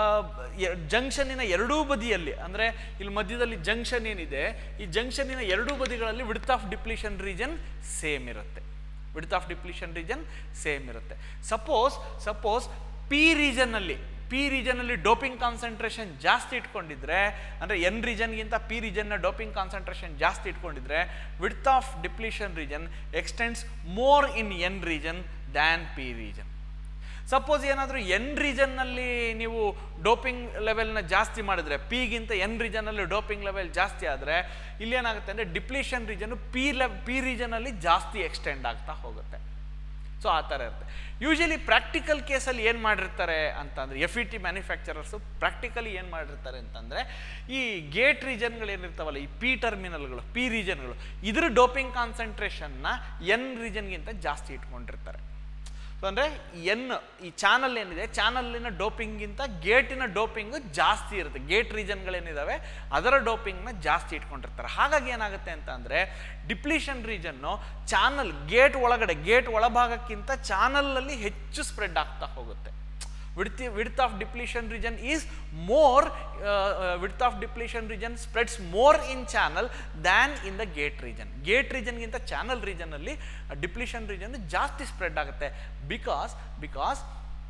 ಜಂಕ್ಷನಿನ ಎರಡೂ ಬದಿಯಲ್ಲಿ ಅಂದರೆ ಇಲ್ಲಿ ಮಧ್ಯದಲ್ಲಿ ಜಂಕ್ಷನ್ ಏನಿದೆ ಈ ಜಂಕ್ಷನಿನ ಎರಡೂ ಬದಿಗಳಲ್ಲಿ width of depletion region same ಇರುತ್ತೆ width of depletion region same ಇರುತ್ತೆ ಸಪೋಸ್ ಸಪೋಸ್ ಪಿ ರೀಜನ್ನಲ್ಲಿ ಪಿ ರೀಜನಲ್ಲಿ ಡೋಪಿಂಗ್ ಕಾನ್ಸಂಟ್ರೇಷನ್ ಜಾಸ್ತಿ ಇಟ್ಕೊಂಡಿದ್ರೆ ಅಂದರೆ ಎನ್ ರೀಜನ್ಗಿಂತ ಪಿ ರೀಜನ್ನ ಡೋಪಿಂಗ್ ಕಾನ್ಸಂಟ್ರೇಷನ್ ಜಾಸ್ತಿ ಇಟ್ಕೊಂಡಿದ್ರೆ width of depletion region extends more in N region than P region suppose ಏನಾದರೂ ಎನ್ ರೀಜನ್ನಲ್ಲಿ ನೀವು ಡೋಪಿಂಗ್ ಲೆವೆಲ್ನ ಜಾಸ್ತಿ ಮಾಡಿದ್ರೆ ಪಿಗಿಂತ ಎನ್ ರೀಜನಲ್ಲಿ ಡೋಪಿಂಗ್ ಲೆವೆಲ್ ಜಾಸ್ತಿ ಆದರೆ ಇಲ್ಲೇನಾಗುತ್ತೆ ಅಂದರೆ ಡಿಪ್ಲೀಷನ್ ರೀಜನ್ನು ಪಿ ಲೆವ್ ಪಿ ರೀಜನಲ್ಲಿ ಜಾಸ್ತಿ ಎಕ್ಸ್ಟೆಂಡ್ ಆಗ್ತಾ ಹೋಗುತ್ತೆ ಸೊ ಆ ಥರ ಇರುತ್ತೆ ಯೂಶಲಿ ಪ್ರಾಕ್ಟಿಕಲ್ ಕೇಸಲ್ಲಿ ಏನು ಮಾಡಿರ್ತಾರೆ ಅಂತಂದರೆ F E T manufacturers practically ಏನು ಮಾಡಿರ್ತಾರೆ ಅಂತಂದರೆ ಈ ಗೇಟ್ ರೀಜನ್ಗಳು ಏನಿರ್ತಾವಲ್ಲ ಈ ಪಿ ಟರ್ಮಿನಲ್ಗಳು ಪಿ ರೀಜನ್ಗಳು ಇದ್ರ ಡೋಪಿಂಗ್ ಕಾನ್ಸಂಟ್ರೇಷನ್ನ ಎನ್ ರೀಜನ್ಗಿಂತ ಜಾಸ್ತಿ ಇಟ್ಕೊಂಡಿರ್ತಾರೆ ಸೊ ಅಂದರೆ ಎನ್ ಈ ಚಾನಲ್ ಏನಿದೆ ಚಾನಲ್ಲಿನ ಡೋಪಿಂಗಿಂತ ಗೇಟಿನ ಡೋಪಿಂಗು ಜಾಸ್ತಿ ಇರುತ್ತೆ ಗೇಟ್ ರೀಜನ್ಗಳೇನಿದ್ದಾವೆ ಅದರ ಡೋಪಿಂಗ್ನ ಜಾಸ್ತಿ ಇಟ್ಕೊಂಡಿರ್ತಾರೆ ಹಾಗಾಗಿ ಏನಾಗುತ್ತೆ ಅಂತ ಅಂದರೆ ಡಿಪ್ಲೀಷನ್ ರೀಜನ್ನು ಚಾನಲ್ ಗೇಟ್ ಒಳಗಡೆ ಗೇಟ್ ಒಳಭಾಗಕ್ಕಿಂತ ಚಾನಲಲ್ಲಿ ಹೆಚ್ಚು ಸ್ಪ್ರೆಡ್ ಆಗ್ತಾ ಹೋಗುತ್ತೆ width width of depletion region is more width of depletion region spreads more in channel than in the gate region gate ರೀಜನ್ಗಿಂತ ಚಾನಲ್ ರೀಜನಲ್ಲಿ ಡಿಪ್ಲೀಷನ್ ರೀಜನ್ ಜಾಸ್ತಿ ಸ್ಪ್ರೆಡ್ ಆಗುತ್ತೆ because because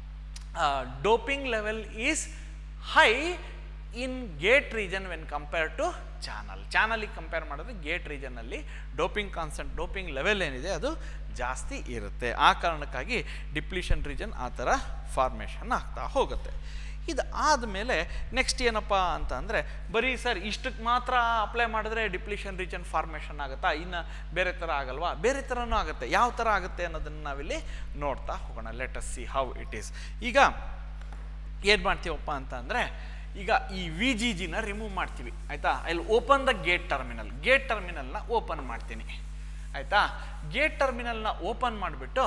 doping level is high in gate region when compare to channel ಚಾನಲಿಗೆ compare ಮಾಡಿದ್ರೆ gate ರೀಜನ್ನಲ್ಲಿ doping ಕಾನ್ಸಂಟ್ doping level ಏನಿದೆ ಅದು ಜಾಸ್ತಿ ಇರುತ್ತೆ ಆ ಕಾರಣಕ್ಕಾಗಿ ಡಿಪ್ಲೀಷನ್ ರೀಜನ್ ಆ ಥರ ಫಾರ್ಮೇಷನ್ ಆಗ್ತಾ ಹೋಗುತ್ತೆ ಇದು ಆದಮೇಲೆ ನೆಕ್ಸ್ಟ್ ಏನಪ್ಪ ಅಂತ ಅಂದರೆ ಬರೀ ಸರ್ ಇಷ್ಟಕ್ಕೆ ಮಾತ್ರ ಅಪ್ಲೈ ಮಾಡಿದ್ರೆ ಡಿಪ್ಲೀಷನ್ ರೀಜನ್ ಫಾರ್ಮೇಷನ್ ಆಗುತ್ತಾ ಇನ್ನು ಬೇರೆ ಥರ ಆಗಲ್ವಾ ಬೇರೆ ಥರನೂ ಆಗುತ್ತೆ ಯಾವ ಥರ ಆಗುತ್ತೆ ಅನ್ನೋದನ್ನು ನಾವಿಲ್ಲಿ ನೋಡ್ತಾ ಹೋಗೋಣ let us see how it is ಈಗ ಏನು ಮಾಡ್ತೀವಪ್ಪ ಅಂತ ಅಂದರೆ ಈಗ ಈ ವಿ ಜಿ ಜಿನ ರಿಮೂವ್ ಮಾಡ್ತೀವಿ ಆಯಿತಾ ಇಲ್ಲಿ open the gate terminal gate ಟರ್ಮಿನಲ್ನ ಓಪನ್ ಮಾಡ್ತೀನಿ ಆಯಿತಾ ಗೇಟ್ ಟರ್ಮಿನಲ್ನ ಓಪನ್ ಮಾಡಿಬಿಟ್ಟು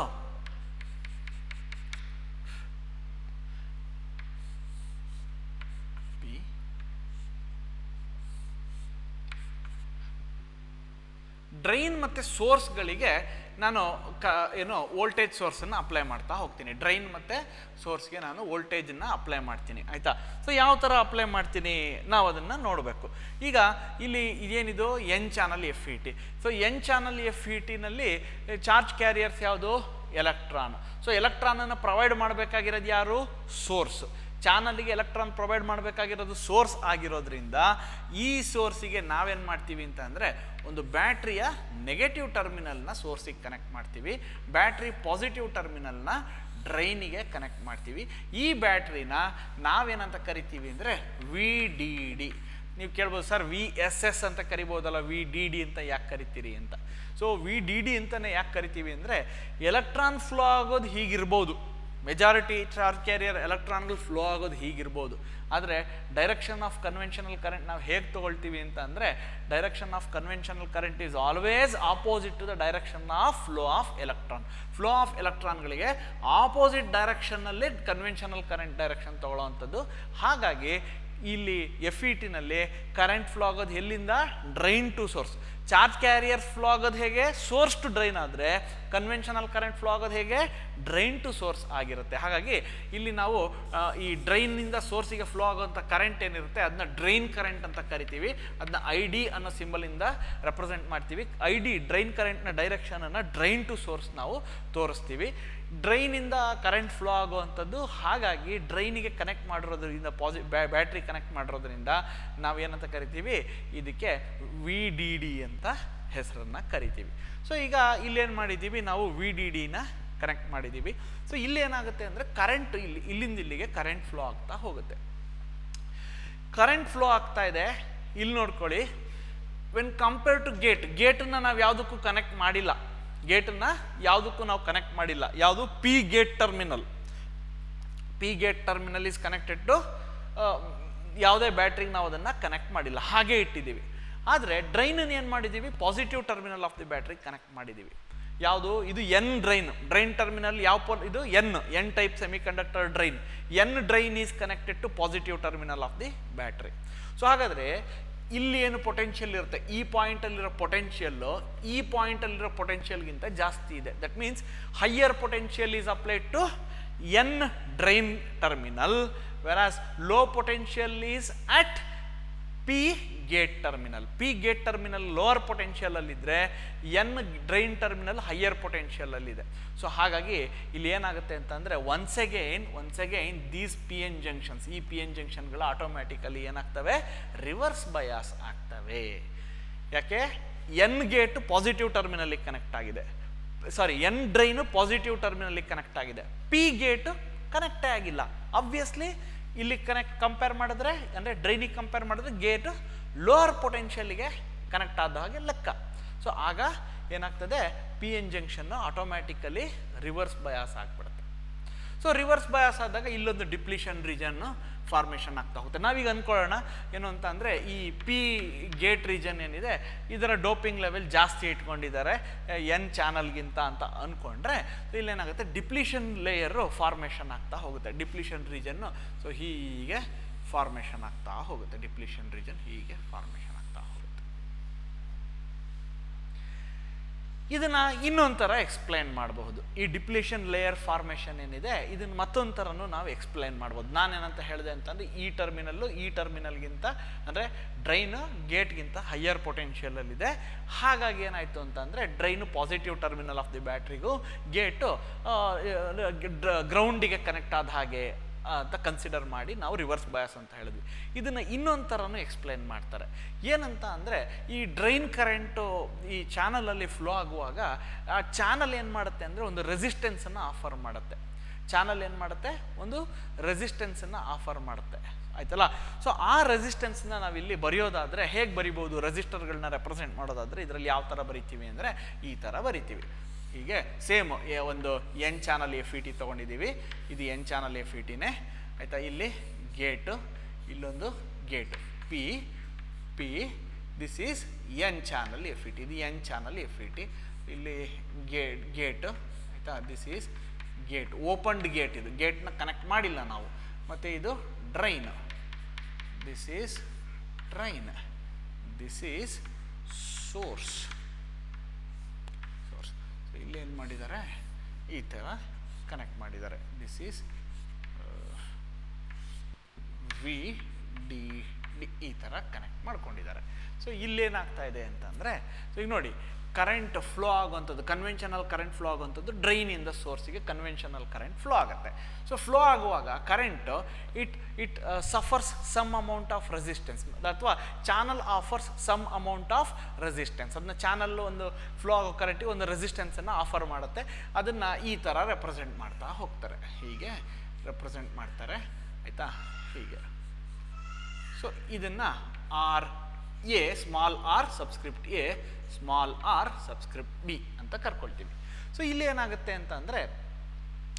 ಪಿ ಡ್ರೈನ್ ಮತ್ತು ಸೋರ್ಸ್ಗಳಿಗೆ ನಾನು ಕ ಏನು ವೋಲ್ಟೇಜ್ ಸೋರ್ಸನ್ನು ಅಪ್ಲೈ ಮಾಡ್ತಾ ಹೋಗ್ತೀನಿ ಡ್ರೈನ್ ಮತ್ತು ಸೋರ್ಸ್ಗೆ ನಾನು ವೋಲ್ಟೇಜನ್ನು ಅಪ್ಲೈ ಮಾಡ್ತೀನಿ ಆಯಿತಾ ಸೊ ಯಾವ ಥರ ಅಪ್ಲೈ ಮಾಡ್ತೀನಿ ನಾವು ಅದನ್ನು ನೋಡಬೇಕು ಈಗ ಇಲ್ಲಿ ಇದೇನಿದು N channel F E T so N channel F E ಟಿನಲ್ಲಿ ಚಾರ್ಜ್ ಕ್ಯಾರಿಯರ್ಸ್ ಯಾವುದು ಎಲೆಕ್ಟ್ರಾನ್ ಸೊ ಎಲೆಕ್ಟ್ರಾನನ್ನು ಪ್ರೊವೈಡ್ ಮಾಡಬೇಕಾಗಿರೋದು ಯಾರು ಸೋರ್ಸು ಚಾನಲ್ಗೆ ಎಲೆಕ್ಟ್ರಾನ್ ಪ್ರೊವೈಡ್ ಮಾಡಬೇಕಾಗಿರೋದು ಸೋರ್ಸ್ ಆಗಿರೋದ್ರಿಂದ ಈ ಸೋರ್ಸಿಗೆ ನಾವೇನು ಮಾಡ್ತೀವಿ ಅಂತ ಅಂದರೆ ಒಂದು ಬ್ಯಾಟ್ರಿಯ ನೆಗೆಟಿವ್ ಟರ್ಮಿನಲ್ನ ಸೋರ್ಸಿಗೆ ಕನೆಕ್ಟ್ ಮಾಡ್ತೀವಿ ಬ್ಯಾಟ್ರಿ ಪಾಸಿಟಿವ್ ಟರ್ಮಿನಲ್ನ ಡ್ರೈನಿಗೆ ಕನೆಕ್ಟ್ ಮಾಡ್ತೀವಿ ಈ ಬ್ಯಾಟ್ರಿನ ನಾವೇನಂತ ಕರಿತೀವಿ ಅಂದರೆ ವಿ ಡಿ ಡಿ ನೀವು ಕೇಳ್ಬೋದು ಸರ್ ವಿ ಎಸ್ ಎಸ್ ಅಂತ ಕರಿಬೋದಲ್ಲ ವಿ ಡಿ ಡಿ ಅಂತ ಯಾಕೆ ಕರಿತೀರಿ ಅಂತ ಸೊ ವಿ ಡಿ ಡಿ ಅಂತಲೇ ಯಾಕೆ ಕರಿತೀವಿ ಅಂದರೆ ಎಲೆಕ್ಟ್ರಾನ್ ಫ್ಲೋ ಆಗೋದು ಹೀಗಿರ್ಬೋದು ಮೆಜಾರಿಟಿ ಚಾರ್ಜ್ ಕ್ಯಾರಿಯರ್ ಎಲೆಕ್ಟ್ರಾನ್ಗಳು ಫ್ಲೋ ಆಗೋದು ಹೀಗಿರ್ಬೋದು ಆದರೆ ಡೈರೆಕ್ಷನ್ ಆಫ್ ಕನ್ವೆನ್ಷನಲ್ ಕರೆಂಟ್ ನಾವು ಹೇಗೆ ತೊಗೊಳ್ತೀವಿ ಅಂತ ಅಂದರೆ direction of conventional current is always opposite to the direction of flow of electron flow of ಎಲೆಕ್ಟ್ರಾನ್ಗಳಿಗೆ ಆಪೋಸಿಟ್ ಡೈರೆಕ್ಷನ್ನಲ್ಲಿ ಕನ್ವೆನ್ಷನಲ್ ಕರೆಂಟ್ ಡೈರೆಕ್ಷನ್ ತೊಗೊಳ್ಳೋವಂಥದ್ದು ಹಾಗಾಗಿ ಇಲ್ಲಿ ಎಫ್ ಇ ಟಿನಲ್ಲಿ ಕರೆಂಟ್ ಫ್ಲೋ ಆಗೋದು ಎಲ್ಲಿಂದ drain to source charge carriers flow ಆಗೋದು ಹೇಗೆ ಸೋರ್ಸ್ ಟು ಡ್ರೈನ್ ಆದರೆ ಕನ್ವೆನ್ಷನಲ್ ಕರೆಂಟ್ ಫ್ಲೋ ಆಗೋದು ಹೇಗೆ ಡ್ರೈನ್ ಟು ಸೋರ್ಸ್ ಆಗಿರುತ್ತೆ ಹಾಗಾಗಿ ಇಲ್ಲಿ ನಾವು ಆ, ಈ ಡ್ರೈನ್ನಿಂದ ಸೋರ್ಸಿಗೆ ಫ್ಲೋ ಆಗುವಂಥ ಕರೆಂಟ್ ಏನಿರುತ್ತೆ ಅದನ್ನ ಡ್ರೈನ್ ಕರೆಂಟ್ ಅಂತ ಕರಿತೀವಿ ಅದನ್ನ ಐ ಡಿ ಅನ್ನೋ ಸಿಂಬಲಿಂದ ರೆಪ್ರೆಸೆಂಟ್ ಮಾಡ್ತೀವಿ ಐ ಡಿ ಡ್ರೈನ್ ಕರೆಂಟ್ನ ಡೈರೆಕ್ಷನನ್ನು ಡ್ರೈನ್ ಟು ಸೋರ್ಸ್ ನಾವು ತೋರಿಸ್ತೀವಿ ಡ್ರೈನಿಂದ ಕರೆಂಟ್ ಫ್ಲೋ ಆಗುವಂಥದ್ದು ಹಾಗಾಗಿ ಡ್ರೈನಿಗೆ ಕನೆಕ್ಟ್ ಮಾಡಿರೋದ್ರಿಂದ ಪಾಸಿ ಬ್ಯಾಟ್ರಿ ಕನೆಕ್ಟ್ ಮಾಡಿರೋದ್ರಿಂದ ನಾವೇನಂತ ಕರಿತೀವಿ ಇದಕ್ಕೆ ವಿ ಡಿ ಡಿ ಅಂತ ಹೆಸರನ್ನು ಕರಿತೀವಿ ಸೊ ಈಗ ಇಲ್ಲೇನು ಮಾಡಿದ್ದೀವಿ ನಾವು ವಿ ಡಿ ಡಿನ ಕನೆಕ್ಟ್ ಮಾಡಿದ್ದೀವಿ ಸೊ ಇಲ್ಲಿ ಏನಾಗುತ್ತೆ ಅಂದರೆ ಕರೆಂಟ್ ಇಲ್ಲಿ ಇಲ್ಲಿಂದ ಇಲ್ಲಿಗೆ ಕರೆಂಟ್ ಫ್ಲೋ ಆಗ್ತಾ ಹೋಗುತ್ತೆ ಕರೆಂಟ್ ಫ್ಲೋ ಆಗ್ತಾ ಇದೆ ಇಲ್ಲಿ ನೋಡ್ಕೊಳ್ಳಿ ವೆನ್ ಕಂಪೇರ್ ಟು ಗೇಟ್ ಗೇಟನ್ನು ನಾವು ಯಾವುದಕ್ಕೂ ಕನೆಕ್ಟ್ ಮಾಡಿಲ್ಲ ಗೇಟನ್ನು ಯಾವುದಕ್ಕೂ ನಾವು ಕನೆಕ್ಟ್ ಮಾಡಿಲ್ಲ ಯಾವುದು P gate terminal P gate terminal is connected to ಯಾವುದೇ ಬ್ಯಾಟ್ರಿಗೆ ನಾವು ಅದನ್ನು ಕನೆಕ್ಟ್ ಮಾಡಿಲ್ಲ ಹಾಗೆ ಇಟ್ಟಿದ್ದೀವಿ ಆದರೆ ಡ್ರೈನನ್ನು ಏನು ಮಾಡಿದ್ದೀವಿ positive terminal of the battery connect ಮಾಡಿದ್ದೀವಿ ಯಾವುದು ಇದು ಎನ್ ಡ್ರೈನ್ ಡ್ರೈನ್ ಟರ್ಮಿನಲ್ ಯಾವ ಪೋಲ್ ಇದು N N type semiconductor drain N drain is connected to positive terminal of the battery so ಹಾಗಾದರೆ ಇಲ್ಲಿ ಏನು ಪೊಟೆನ್ಷಿಯಲ್ ಇರುತ್ತೆ ಈ ಪಾಯಿಂಟಲ್ಲಿರೋ ಪೊಟೆನ್ಷಿಯಲ್ಲು ಈ ಪಾಯಿಂಟಲ್ಲಿರೋ ಪೊಟೆನ್ಷಿಯಲ್ಗಿಂತ ಜಾಸ್ತಿ ಇದೆ that means higher potential is applied to N drain terminal versus low potential is at P gate terminal P gate terminal lower potential ಅಲ್ಲಿದ್ದರೆ N drain terminal higher potential ಅಲ್ಲಿದೆ ಸೊ ಹಾಗಾಗಿ ಇಲ್ಲಿ ಏನಾಗುತ್ತೆ ಅಂತಂದರೆ once again once again these P N junctions ಈ P N ಜಂಕ್ಷನ್ಗಳು automatically ಏನಾಗ್ತವೆ reverse bias ಆಗ್ತವೆ ಯಾಕೆ ಎನ್ ಗೇಟ್ ಪಾಸಿಟಿವ್ ಟರ್ಮಿನಲ್ಲಿಗೆ ಕನೆಕ್ಟ್ ಆಗಿದೆ ಸಾರಿ ಎನ್ ಡ್ರೈನು ಪಾಸಿಟಿವ್ ಟರ್ಮಿನಲ್ಲಿಗೆ ಕನೆಕ್ಟ್ ಆಗಿದೆ ಪಿ ಗೇಟು ಕನೆಕ್ಟೇ ಆಗಿಲ್ಲ ಅಬ್ವಿಯಸ್ಲಿ ಇಲ್ಲಿ ಕನೆಕ್ಟ್ ಕಂಪೇರ್ ಮಾಡಿದ್ರೆ ಅಂದರೆ ಡ್ರೈನಿಗೆ ಕಂಪೇರ್ ಮಾಡಿದ್ರೆ ಗೇಟು ಲೋವರ್ ಪೊಟೆನ್ಷಿಯಲ್ಗೆ ಕನೆಕ್ಟ್ ಆದ ಹಾಗೆ ಲೆಕ್ಕ ಸೊ ಆಗ ಏನಾಗ್ತದೆ P N junction automatically reverse bias ಆಗಿಬಿಡುತ್ತೆ ಸೊ ರಿವರ್ಸ್ ಬಯಾಸ್ ಆದಾಗ ಇಲ್ಲೊಂದು ಡಿಪ್ಲಿಷನ್ ರೀಜನ್ನು ಫಾರ್ಮೇಷನ್ ಆಗ್ತಾ ಹೋಗುತ್ತೆ ನಾವೀಗ ಅಂದ್ಕೊಳ್ಳೋಣ ಏನು ಅಂತ ಅಂದರೆ ಈ ಪಿ ಗೇಟ್ ರೀಜನ್ ಏನಿದೆ ಇದರ ಡೋಪಿಂಗ್ ಲೆವೆಲ್ ಜಾಸ್ತಿ ಇಟ್ಕೊಂಡಿದ್ದಾರೆ ಎನ್ ಚಾನಲ್ಗಿಂತ ಅಂತ ಅಂದ್ಕೊಂಡ್ರೆ ಸೊ ಇಲ್ಲೇನಾಗುತ್ತೆ ಡಿಪ್ಲಿಷನ್ ಲೇಯರು ಫಾರ್ಮೇಷನ್ ಆಗ್ತಾ ಹೋಗುತ್ತೆ ಡಿಪ್ಲಿಷನ್ ರೀಜನ್ನು ಸೊ ಹೀಗೆ ಫಾರ್ಮೇಷನ್ ಆಗ್ತಾ ಹೋಗುತ್ತೆ ಡಿಪ್ಲಿಷನ್ ರೀಜನ್ ಹೀಗೆ ಫಾರ್ಮೇಷನ್ ಆಗ್ತಾ ಹೋಗುತ್ತೆ ಇದನ್ನ ಇನ್ನೊಂದು ಥರ ಎಕ್ಸ್ಪ್ಲೈನ್ ಮಾಡಬಹುದು ಈ ಡಿಪ್ಲೇಷನ್ ಲೇಯರ್ ಫಾರ್ಮೇಷನ್ ಏನಿದೆ ಇದನ್ನ ಮತ್ತೊಂದು ಥರನೂ ನಾವು ಎಕ್ಸ್ಪ್ಲೈನ್ ಮಾಡ್ಬೋದು ನಾನೇನಂತ ಹೇಳಿದೆ ಅಂತಂದರೆ ಈ ಟರ್ಮಿನಲ್ಲು ಈ ಟರ್ಮಿನಲ್ಗಿಂತ ಅಂದರೆ ಡ್ರೈನು ಗೇಟ್ಗಿಂತ ಹೈಯರ್ ಪೊಟೆನ್ಷಿಯಲಲ್ಲಿದೆ ಹಾಗಾಗಿ ಏನಾಯಿತು ಅಂತಂದರೆ drain positive terminal of the ಬ್ಯಾಟ್ರಿಗೂ ಗೇಟು ಗ್ರೌಂಡಿಗೆ ಕನೆಕ್ಟ್ ಆದ ಹಾಗೆ ಅಂತ ಕನ್ಸಿಡರ್ ಮಾಡಿ ನಾವು ರಿವರ್ಸ್ ಬಯಾಸ್ ಅಂತ ಹೇಳಿದ್ವಿ ಇದನ್ನು ಇನ್ನೊಂದು ಥರನೂ ಎಕ್ಸ್ಪ್ಲೈನ್ ಮಾಡ್ತಾರೆ ಏನಂತ ಅಂದರೆ ಈ ಡ್ರೈನ್ ಕರೆಂಟು ಈ ಚಾನಲಲ್ಲಿ ಫ್ಲೋ ಆಗುವಾಗ ಆ ಚಾನಲ್ ಏನು ಮಾಡುತ್ತೆ ಅಂದರೆ ಒಂದು ರೆಸಿಸ್ಟೆನ್ಸನ್ನು ಆಫರ್ ಮಾಡುತ್ತೆ ಚಾನಲ್ ಏನು ಮಾಡುತ್ತೆ ಒಂದು ರೆಸಿಸ್ಟೆನ್ಸನ್ನು ಆಫರ್ ಮಾಡುತ್ತೆ ಆಯ್ತಲ್ಲ ಸೊ ಆ ರೆಸಿಸ್ಟೆನ್ಸ್ನ ನಾವಿಲ್ಲಿ ಬರೆಯೋದಾದರೆ ಹೇಗೆ ಬರಿಬೋದು ರೆಸಿಸ್ಟರ್ಗಳನ್ನ ರೆಪ್ರೆಸೆಂಟ್ ಮಾಡೋದಾದರೆ ಇದರಲ್ಲಿ ಯಾವ ಥರ ಬರಿತೀವಿ ಅಂದರೆ ಈ ಥರ ಬರಿತೀವಿ ಹೀಗೆ ಸೇಮ್ ಒಂದು N channel F E T ತೊಗೊಂಡಿದ್ದೀವಿ ಇದು ಎನ್ ಚಾನಲ್ ಎಫ್ ಇ ಟಿನೇ ಆಯಿತಾ ಇಲ್ಲಿ ಗೇಟು ಇಲ್ಲೊಂದು gate P P this is N channel F E T ಇದು N channel F E T ಇಲ್ಲಿ ಗೇಟ್ ಗೇಟು ಆಯಿತಾ this is gate opened gate ಇದು ಗೇಟ್ನ ಕನೆಕ್ಟ್ ಮಾಡಿಲ್ಲ ನಾವು ಮತ್ತು ಇದು drain this is drain this is source source so ಇಲ್ಲಿ ಏನು ಮಾಡಿದ್ದಾರೆ ಈ ಥರ ಕನೆಕ್ಟ್ ಮಾಡಿದ್ದಾರೆ this is V D D ಈ ಥರ ಕನೆಕ್ಟ್ ಮಾಡ್ಕೊಂಡಿದ್ದಾರೆ ಸೊ ಇಲ್ಲೇನಾಗ್ತಾ ಇದೆ ಅಂತಂದರೆ ಸೊ ಈಗ ನೋಡಿ ಕರೆಂಟ್ ಫ್ಲೋ ಆಗುವಂಥದ್ದು ಕನ್ವೆನ್ಷನಲ್ ಕರೆಂಟ್ ಫ್ಲೋ ಆಗುವಂಥದ್ದು ಡ್ರೈನಿಂದ ಸೋರ್ಸಿಗೆ ಕನ್ವೆನ್ಷನಲ್ ಕರೆಂಟ್ ಫ್ಲೋ ಆಗುತ್ತೆ ಸೊ ಫ್ಲೋ ಆಗುವಾಗ current it it suffers some amount of resistance ಅಥವಾ channel offers some amount of resistance ಅದನ್ನ ಚಾನಲ್ ಒಂದು ಫ್ಲೋ ಆಗೋ ಕರೆಂಟಿಗೆ ಒಂದು ರೆಸಿಸ್ಟೆನ್ಸನ್ನು ಆಫರ್ ಮಾಡುತ್ತೆ ಅದನ್ನು ಈ ಥರ ರೆಪ್ರೆಸೆಂಟ್ ಮಾಡ್ತಾ ಹೋಗ್ತಾರೆ ಹೀಗೆ ರೆಪ್ರೆಸೆಂಟ್ ಮಾಡ್ತಾರೆ ಆಯಿತಾ ಹೀಗೆ ಸೊ ಇದನ್ನು R A small R subscript A small R subscript B ಅಂತ ಕರ್ಕೊಳ್ತೀವಿ ಸೊ ಇಲ್ಲಿ ಏನಾಗುತ್ತೆ ಅಂತ ಅಂದರೆ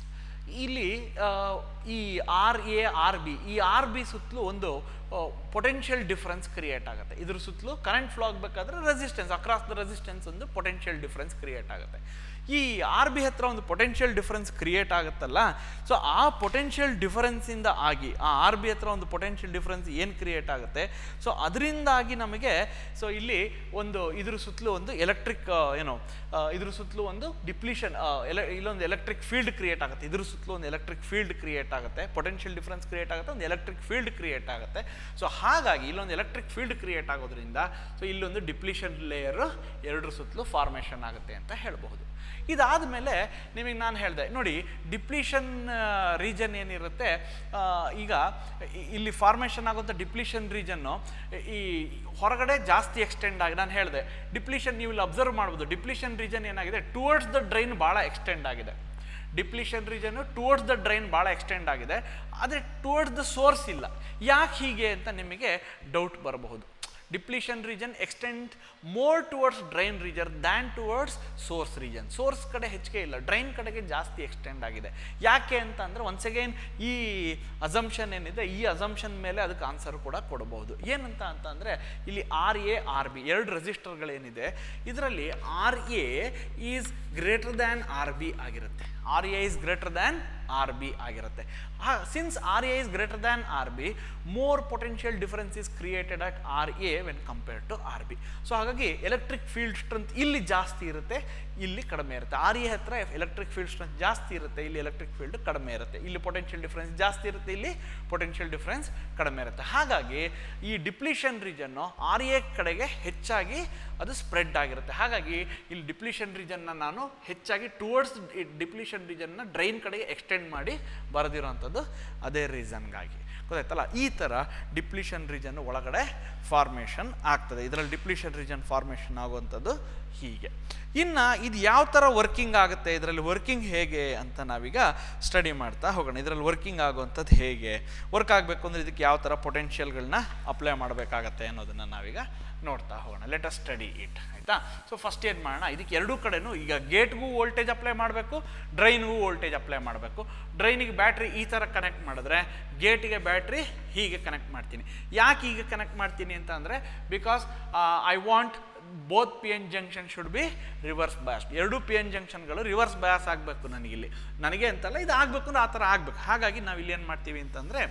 ಇಲ್ಲಿ ಆ, ಈ ಆರ್ ಎ ಆರ್ ಬಿ ಈ ಆರ್ ಬಿ ಸುತ್ತಲೂ ಒಂದು ಪೊಟೆನ್ಷಿಯಲ್ ಡಿಫರೆನ್ಸ್ ಕ್ರಿಯೇಟ್ ಆಗುತ್ತೆ ಇದ್ರ ಸುತ್ತಲೂ ಕರೆಂಟ್ ಫ್ಲೋ ಆಗಬೇಕಾದ್ರೆ ರೆಸಿಸ್ಟೆನ್ಸ್ ಅಕ್ರಾಸ್ ದ ರೆಸಿಸ್ಟೆನ್ಸ್ ಒಂದು ಪೊಟೆನ್ಷಿಯಲ್ ಡಿಫರೆನ್ಸ್ ಕ್ರಿಯೇಟ್ ಆಗುತ್ತೆ ಈ ಆರ್ ಬಿ ಹತ್ರ ಒಂದು ಪೊಟೆನ್ಷಿಯಲ್ ಡಿಫರೆನ್ಸ್ ಕ್ರಿಯೇಟ್ ಆಗುತ್ತಲ್ಲ ಸೊ ಆ ಪೊಟೆನ್ಷಿಯಲ್ ಡಿಫರೆನ್ಸಿಂದ ಆಗಿ ಆ ಆರ್ ಬಿ ಹತ್ರ ಒಂದು ಪೊಟೆನ್ಷಿಯಲ್ ಡಿಫರೆನ್ಸ್ ಏನು ಕ್ರಿಯೇಟ್ ಆಗುತ್ತೆ ಸೊ ಅದರಿಂದಾಗಿ ನಮಗೆ ಸೊ ಇಲ್ಲಿ ಒಂದು ಇದ್ರ ಸುತ್ತಲೂ ಒಂದು ಎಲೆಕ್ಟ್ರಿಕ್ ಏನು ಆ, ಇದ್ರ ಸುತ್ತಲೂ ಒಂದು ಡಿಪ್ಲೀಷನ್ ಎಲೆ ಇಲ್ಲೊಂದು ಎಲೆಕ್ಟ್ರಿಕ್ ಫೀಲ್ಡ್ ಕ್ರಿಯೇಟ್ ಆಗುತ್ತೆ ಇದ್ರ ಸುತ್ತಲೂ ಒಂದು ಎಲೆಕ್ಟ್ರಿಕ್ ಫೀಲ್ಡ್ ಕ್ರಿಯೇಟ್ ಆಗುತ್ತೆ ಪೊಟೆನ್ಷಿಯಲ್ ಡಿಫರೆನ್ಸ್ ಕ್ರಿಯೇಟ್ ಆಗುತ್ತೆ ಒಂದು ಎಲೆಕ್ಟ್ರಿಕ್ ಫೀಲ್ಡ್ ಕ್ರಿಯೇಟ್ ಆಗುತ್ತೆ ಸೊ ಹಾಗಾಗಿ ಇಲ್ಲೊಂದು ಎಲೆಕ್ಟ್ರಿಕ್ ಫೀಲ್ಡ್ ಕ್ರಿಯೇಟ್ ಆಗೋದ್ರಿಂದ ಸೊ ಇಲ್ಲೊಂದು ಡಿಪ್ಲೀಷನ್ ಲೇಯರ್ ಎರಡರ ಸುತ್ತಲೂ ಫಾರ್ಮೇಷನ್ ಆಗುತ್ತೆ ಅಂತ ಹೇಳಬಹುದು ಇದಾದ ಮೇಲೆ ನಿಮಗೆ ನಾನು ಹೇಳಿದೆ ನೋಡಿ ಡಿಪ್ಲೀಷನ್ ರೀಜನ್ ಏನಿರುತ್ತೆ ಆ, ಈಗ ಇ- ಇಲ್ಲಿ ಫಾರ್ಮೇಷನ್ ಆಗುವಂಥ ಡಿಪ್ಲೀಷನ್ ರೀಜನ್ನು ಈ ಹೊರಗಡೆ ಜಾಸ್ತಿ ಎಕ್ಸ್ಟೆಂಡ್ ಆಗಿ ನಾನು ಹೇಳಿದೆ ಡಿಪ್ಲೀಷನ್ ನೀವು ಇಲ್ಲಿ ಅಬ್ಸರ್ವ್ ಮಾಡ್ಬೋದು ಡಿಪ್ಲೀಷನ್ ರೀಜನ್ ಏನಾಗಿದೆ ಟುವರ್ಡ್ಸ್ ದ ಡ್ರೈನ್ ಭಾಳ ಎಕ್ಸ್ಟೆಂಡ್ ಆಗಿದೆ ಡಿಪ್ಲೀಷನ್ ರೀಜನ್ನು ಟುವರ್ಡ್ಸ್ ದ ಡ್ರೈನ್ ಭಾಳ ಎಕ್ಸ್ಟೆಂಡ್ ಆಗಿದೆ ಆದರೆ ಟುವರ್ಡ್ಸ್ ದ ಸೋರ್ಸ್ ಇಲ್ಲ ಯಾಕೆ ಹೀಗೆ ಅಂತ ನಿಮಗೆ ಡೌಟ್ ಬರಬಹುದು depletion region extend more towards drain region than towards source region source ಕಡೆ ಹೆಚ್ಚಿಗೆ ಇಲ್ಲ ಡ್ರೈನ್ ಕಡೆಗೆ ಜಾಸ್ತಿ ಎಕ್ಸ್ಟೆಂಡ್ ಆಗಿದೆ ಯಾಕೆ ಅಂತ ಅಂದರೆ ಒನ್ಸ್ ಅಗೈನ್ ಈ ಅಸಂಪ್ಷನ್ ಏನಿದೆ ಈ ಅಸಂಪ್ಷನ್ ಮೇಲೆ ಅದಕ್ಕೆ ಆನ್ಸರ್ ಕೂಡ ಕೊಡಬಹುದು ಏನಂತ ಅಂತ ಅಂದರೆ ಇಲ್ಲಿ ಆರ್ ಎ ಆರ್ ಬಿ ಎರಡು ರೆಸಿಸ್ಟರ್ಗಳೇನಿದೆ ಇದರಲ್ಲಿ R A is greater than R B ಆಗಿರುತ್ತೆ R A is greater than R B ಆಗಿರುತ್ತೆ since R A is greater than R B more potential difference is created at R A when compared to R B so ಹಾಗಾಗಿ electric field strength ಇಲ್ಲಿ ಜಾಸ್ತಿ ಇರುತ್ತೆ ಇಲ್ಲಿ ಕಡಿಮೆ ಇರುತ್ತೆ R A ಹತ್ರ electric field strength ಜಾಸ್ತಿ ಇರುತ್ತೆ ಇಲ್ಲಿ ಎಲೆಕ್ಟ್ರಿಕ್ ಫೀಲ್ಡ್ ಕಡಿಮೆ ಇರುತ್ತೆ ಇಲ್ಲಿ ಪೊಟೆನ್ಷಿಯಲ್ ಡಿಫರೆನ್ಸ್ ಜಾಸ್ತಿ ಇರುತ್ತೆ ಇಲ್ಲಿ ಪೊಟೆನ್ಷಿಯಲ್ ಡಿಫರೆನ್ಸ್ ಕಡಿಮೆ ಇರುತ್ತೆ ಹಾಗಾಗಿ ಈ ಡಿಪ್ಲೀಷನ್ ರೀಜನ್ನು ಆರ್ ಎ ಕಡೆಗೆ ಹೆಚ್ಚಾಗಿ ಅದು ಸ್ಪ್ರೆಡ್ ಆಗಿರುತ್ತೆ ಹಾಗಾಗಿ ಇಲ್ಲಿ ಡಿಪ್ಲೀಷನ್ ರೀಜನ್ನ ನಾನು ಹೆಚ್ಚಾಗಿ ಟುವರ್ಡ್ಸ್ ಡಿಪ್ಲೀಷನ್ ರೀಜನ್ನ ಡ್ರೈನ್ ಕಡೆಗೆ ಎಕ್ಸ್ಟೆಂಡ್ ಮಾಡಿ ಬರೆದಿರೋವಂಥದ್ದು ಅದೇ ರೀಸನ್ಗಾಗಿ ಗೊತ್ತಾಯ್ತಲ್ಲ ಈ ಥರ ಡಿಪ್ಲೀಷನ್ ರೀಜನ್ ಒಳಗಡೆ ಫಾರ್ಮೇಷನ್ ಆಗ್ತದೆ ಇದರಲ್ಲಿ ಡಿಪ್ಲೀಷನ್ ರೀಜನ್ ಫಾರ್ಮೇಷನ್ ಆಗುವಂಥದ್ದು ಹೀಗೆ ಇನ್ನು ಇದು ಯಾವ ಥರ ವರ್ಕಿಂಗ್ ಆಗುತ್ತೆ ಇದರಲ್ಲಿ ವರ್ಕಿಂಗ್ ಹೇಗೆ ಅಂತ ನಾವೀಗ ಸ್ಟಡಿ ಮಾಡ್ತಾ ಹೋಗೋಣ ಇದರಲ್ಲಿ ವರ್ಕಿಂಗ್ ಆಗುವಂಥದ್ದು ಹೇಗೆ ವರ್ಕ್ ಆಗಬೇಕು ಅಂದರೆ ಇದಕ್ಕೆ ಯಾವ ಥರ ಪೊಟೆನ್ಷಿಯಲ್ಗಳನ್ನ ಅಪ್ಲೈ ಮಾಡಬೇಕಾಗತ್ತೆ ಅನ್ನೋದನ್ನು ನಾವೀಗ ನೋಡ್ತಾ ಹೋಗೋಣ ಲೆಟ್ ಅಸ್ ಸ್ಟಡಿ ಇಟ್ ಆಯಿತಾ ಸೊ ಫಸ್ಟ್ ಏನು ಮಾಡೋಣ ಇದಕ್ಕೆ ಎರಡೂ ಕಡೆನೂ ಈಗ ಗೇಟ್ಗೂ ವೋಲ್ಟೇಜ್ ಅಪ್ಲೈ ಮಾಡಬೇಕು ಡ್ರೈನ್ಗೂ ವೋಲ್ಟೇಜ್ ಅಪ್ಲೈ ಮಾಡಬೇಕು ಡ್ರೈನಿಗೆ ಬ್ಯಾಟ್ರಿ ಈ ಥರ ಕನೆಕ್ಟ್ ಮಾಡಿದ್ರೆ ಗೇಟಿಗೆ ಬ್ಯಾಟ್ರಿ ಹೀಗೆ ಕನೆಕ್ಟ್ ಮಾಡ್ತೀನಿ ಯಾಕೆ ಹೀಗೆ ಕನೆಕ್ಟ್ ಮಾಡ್ತೀನಿ ಅಂತ ಅಂದರೆ because I want both P N junction should be reverse bias ಎರಡು ಪಿ ಎನ್ ಜಂಕ್ಷನ್ಗಳು ರಿವರ್ಸ್ ಬಯಾಸ್ ಆಗಬೇಕು ನನಗಿಲ್ಲಿ ನನಗೆ ಅಂತಲ್ಲ ಇದು ಆಗಬೇಕು ಅಂದ್ರೆ ಆ ಥರ ಆಗಬೇಕು ಹಾಗಾಗಿ ನಾವು ಇಲ್ಲಿ ಏನು ಮಾಡ್ತೀವಿ ಅಂತಂದರೆ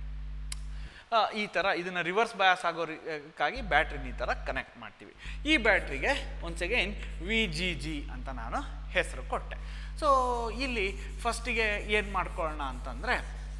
ಆ, ಈ ಥರ ಇದನ್ನು ರಿವರ್ಸ್ ಬಯಾಸ್ ಆಗೋಕ್ಕಾಗಿ ಬ್ಯಾಟ್ರಿನ ಈ ಥರ ಕನೆಕ್ಟ್ ಮಾಡ್ತೀವಿ ಈ ಬ್ಯಾಟ್ರಿಗೆ once again V G G ಅಂತ ನಾನು ಹೆಸರು ಕೊಟ್ಟೆ ಸೊ ಇಲ್ಲಿ ಫಸ್ಟಿಗೆ ಏನು ಮಾಡ್ಕೊಳ್ಳೋಣ ಅಂತಂದರೆ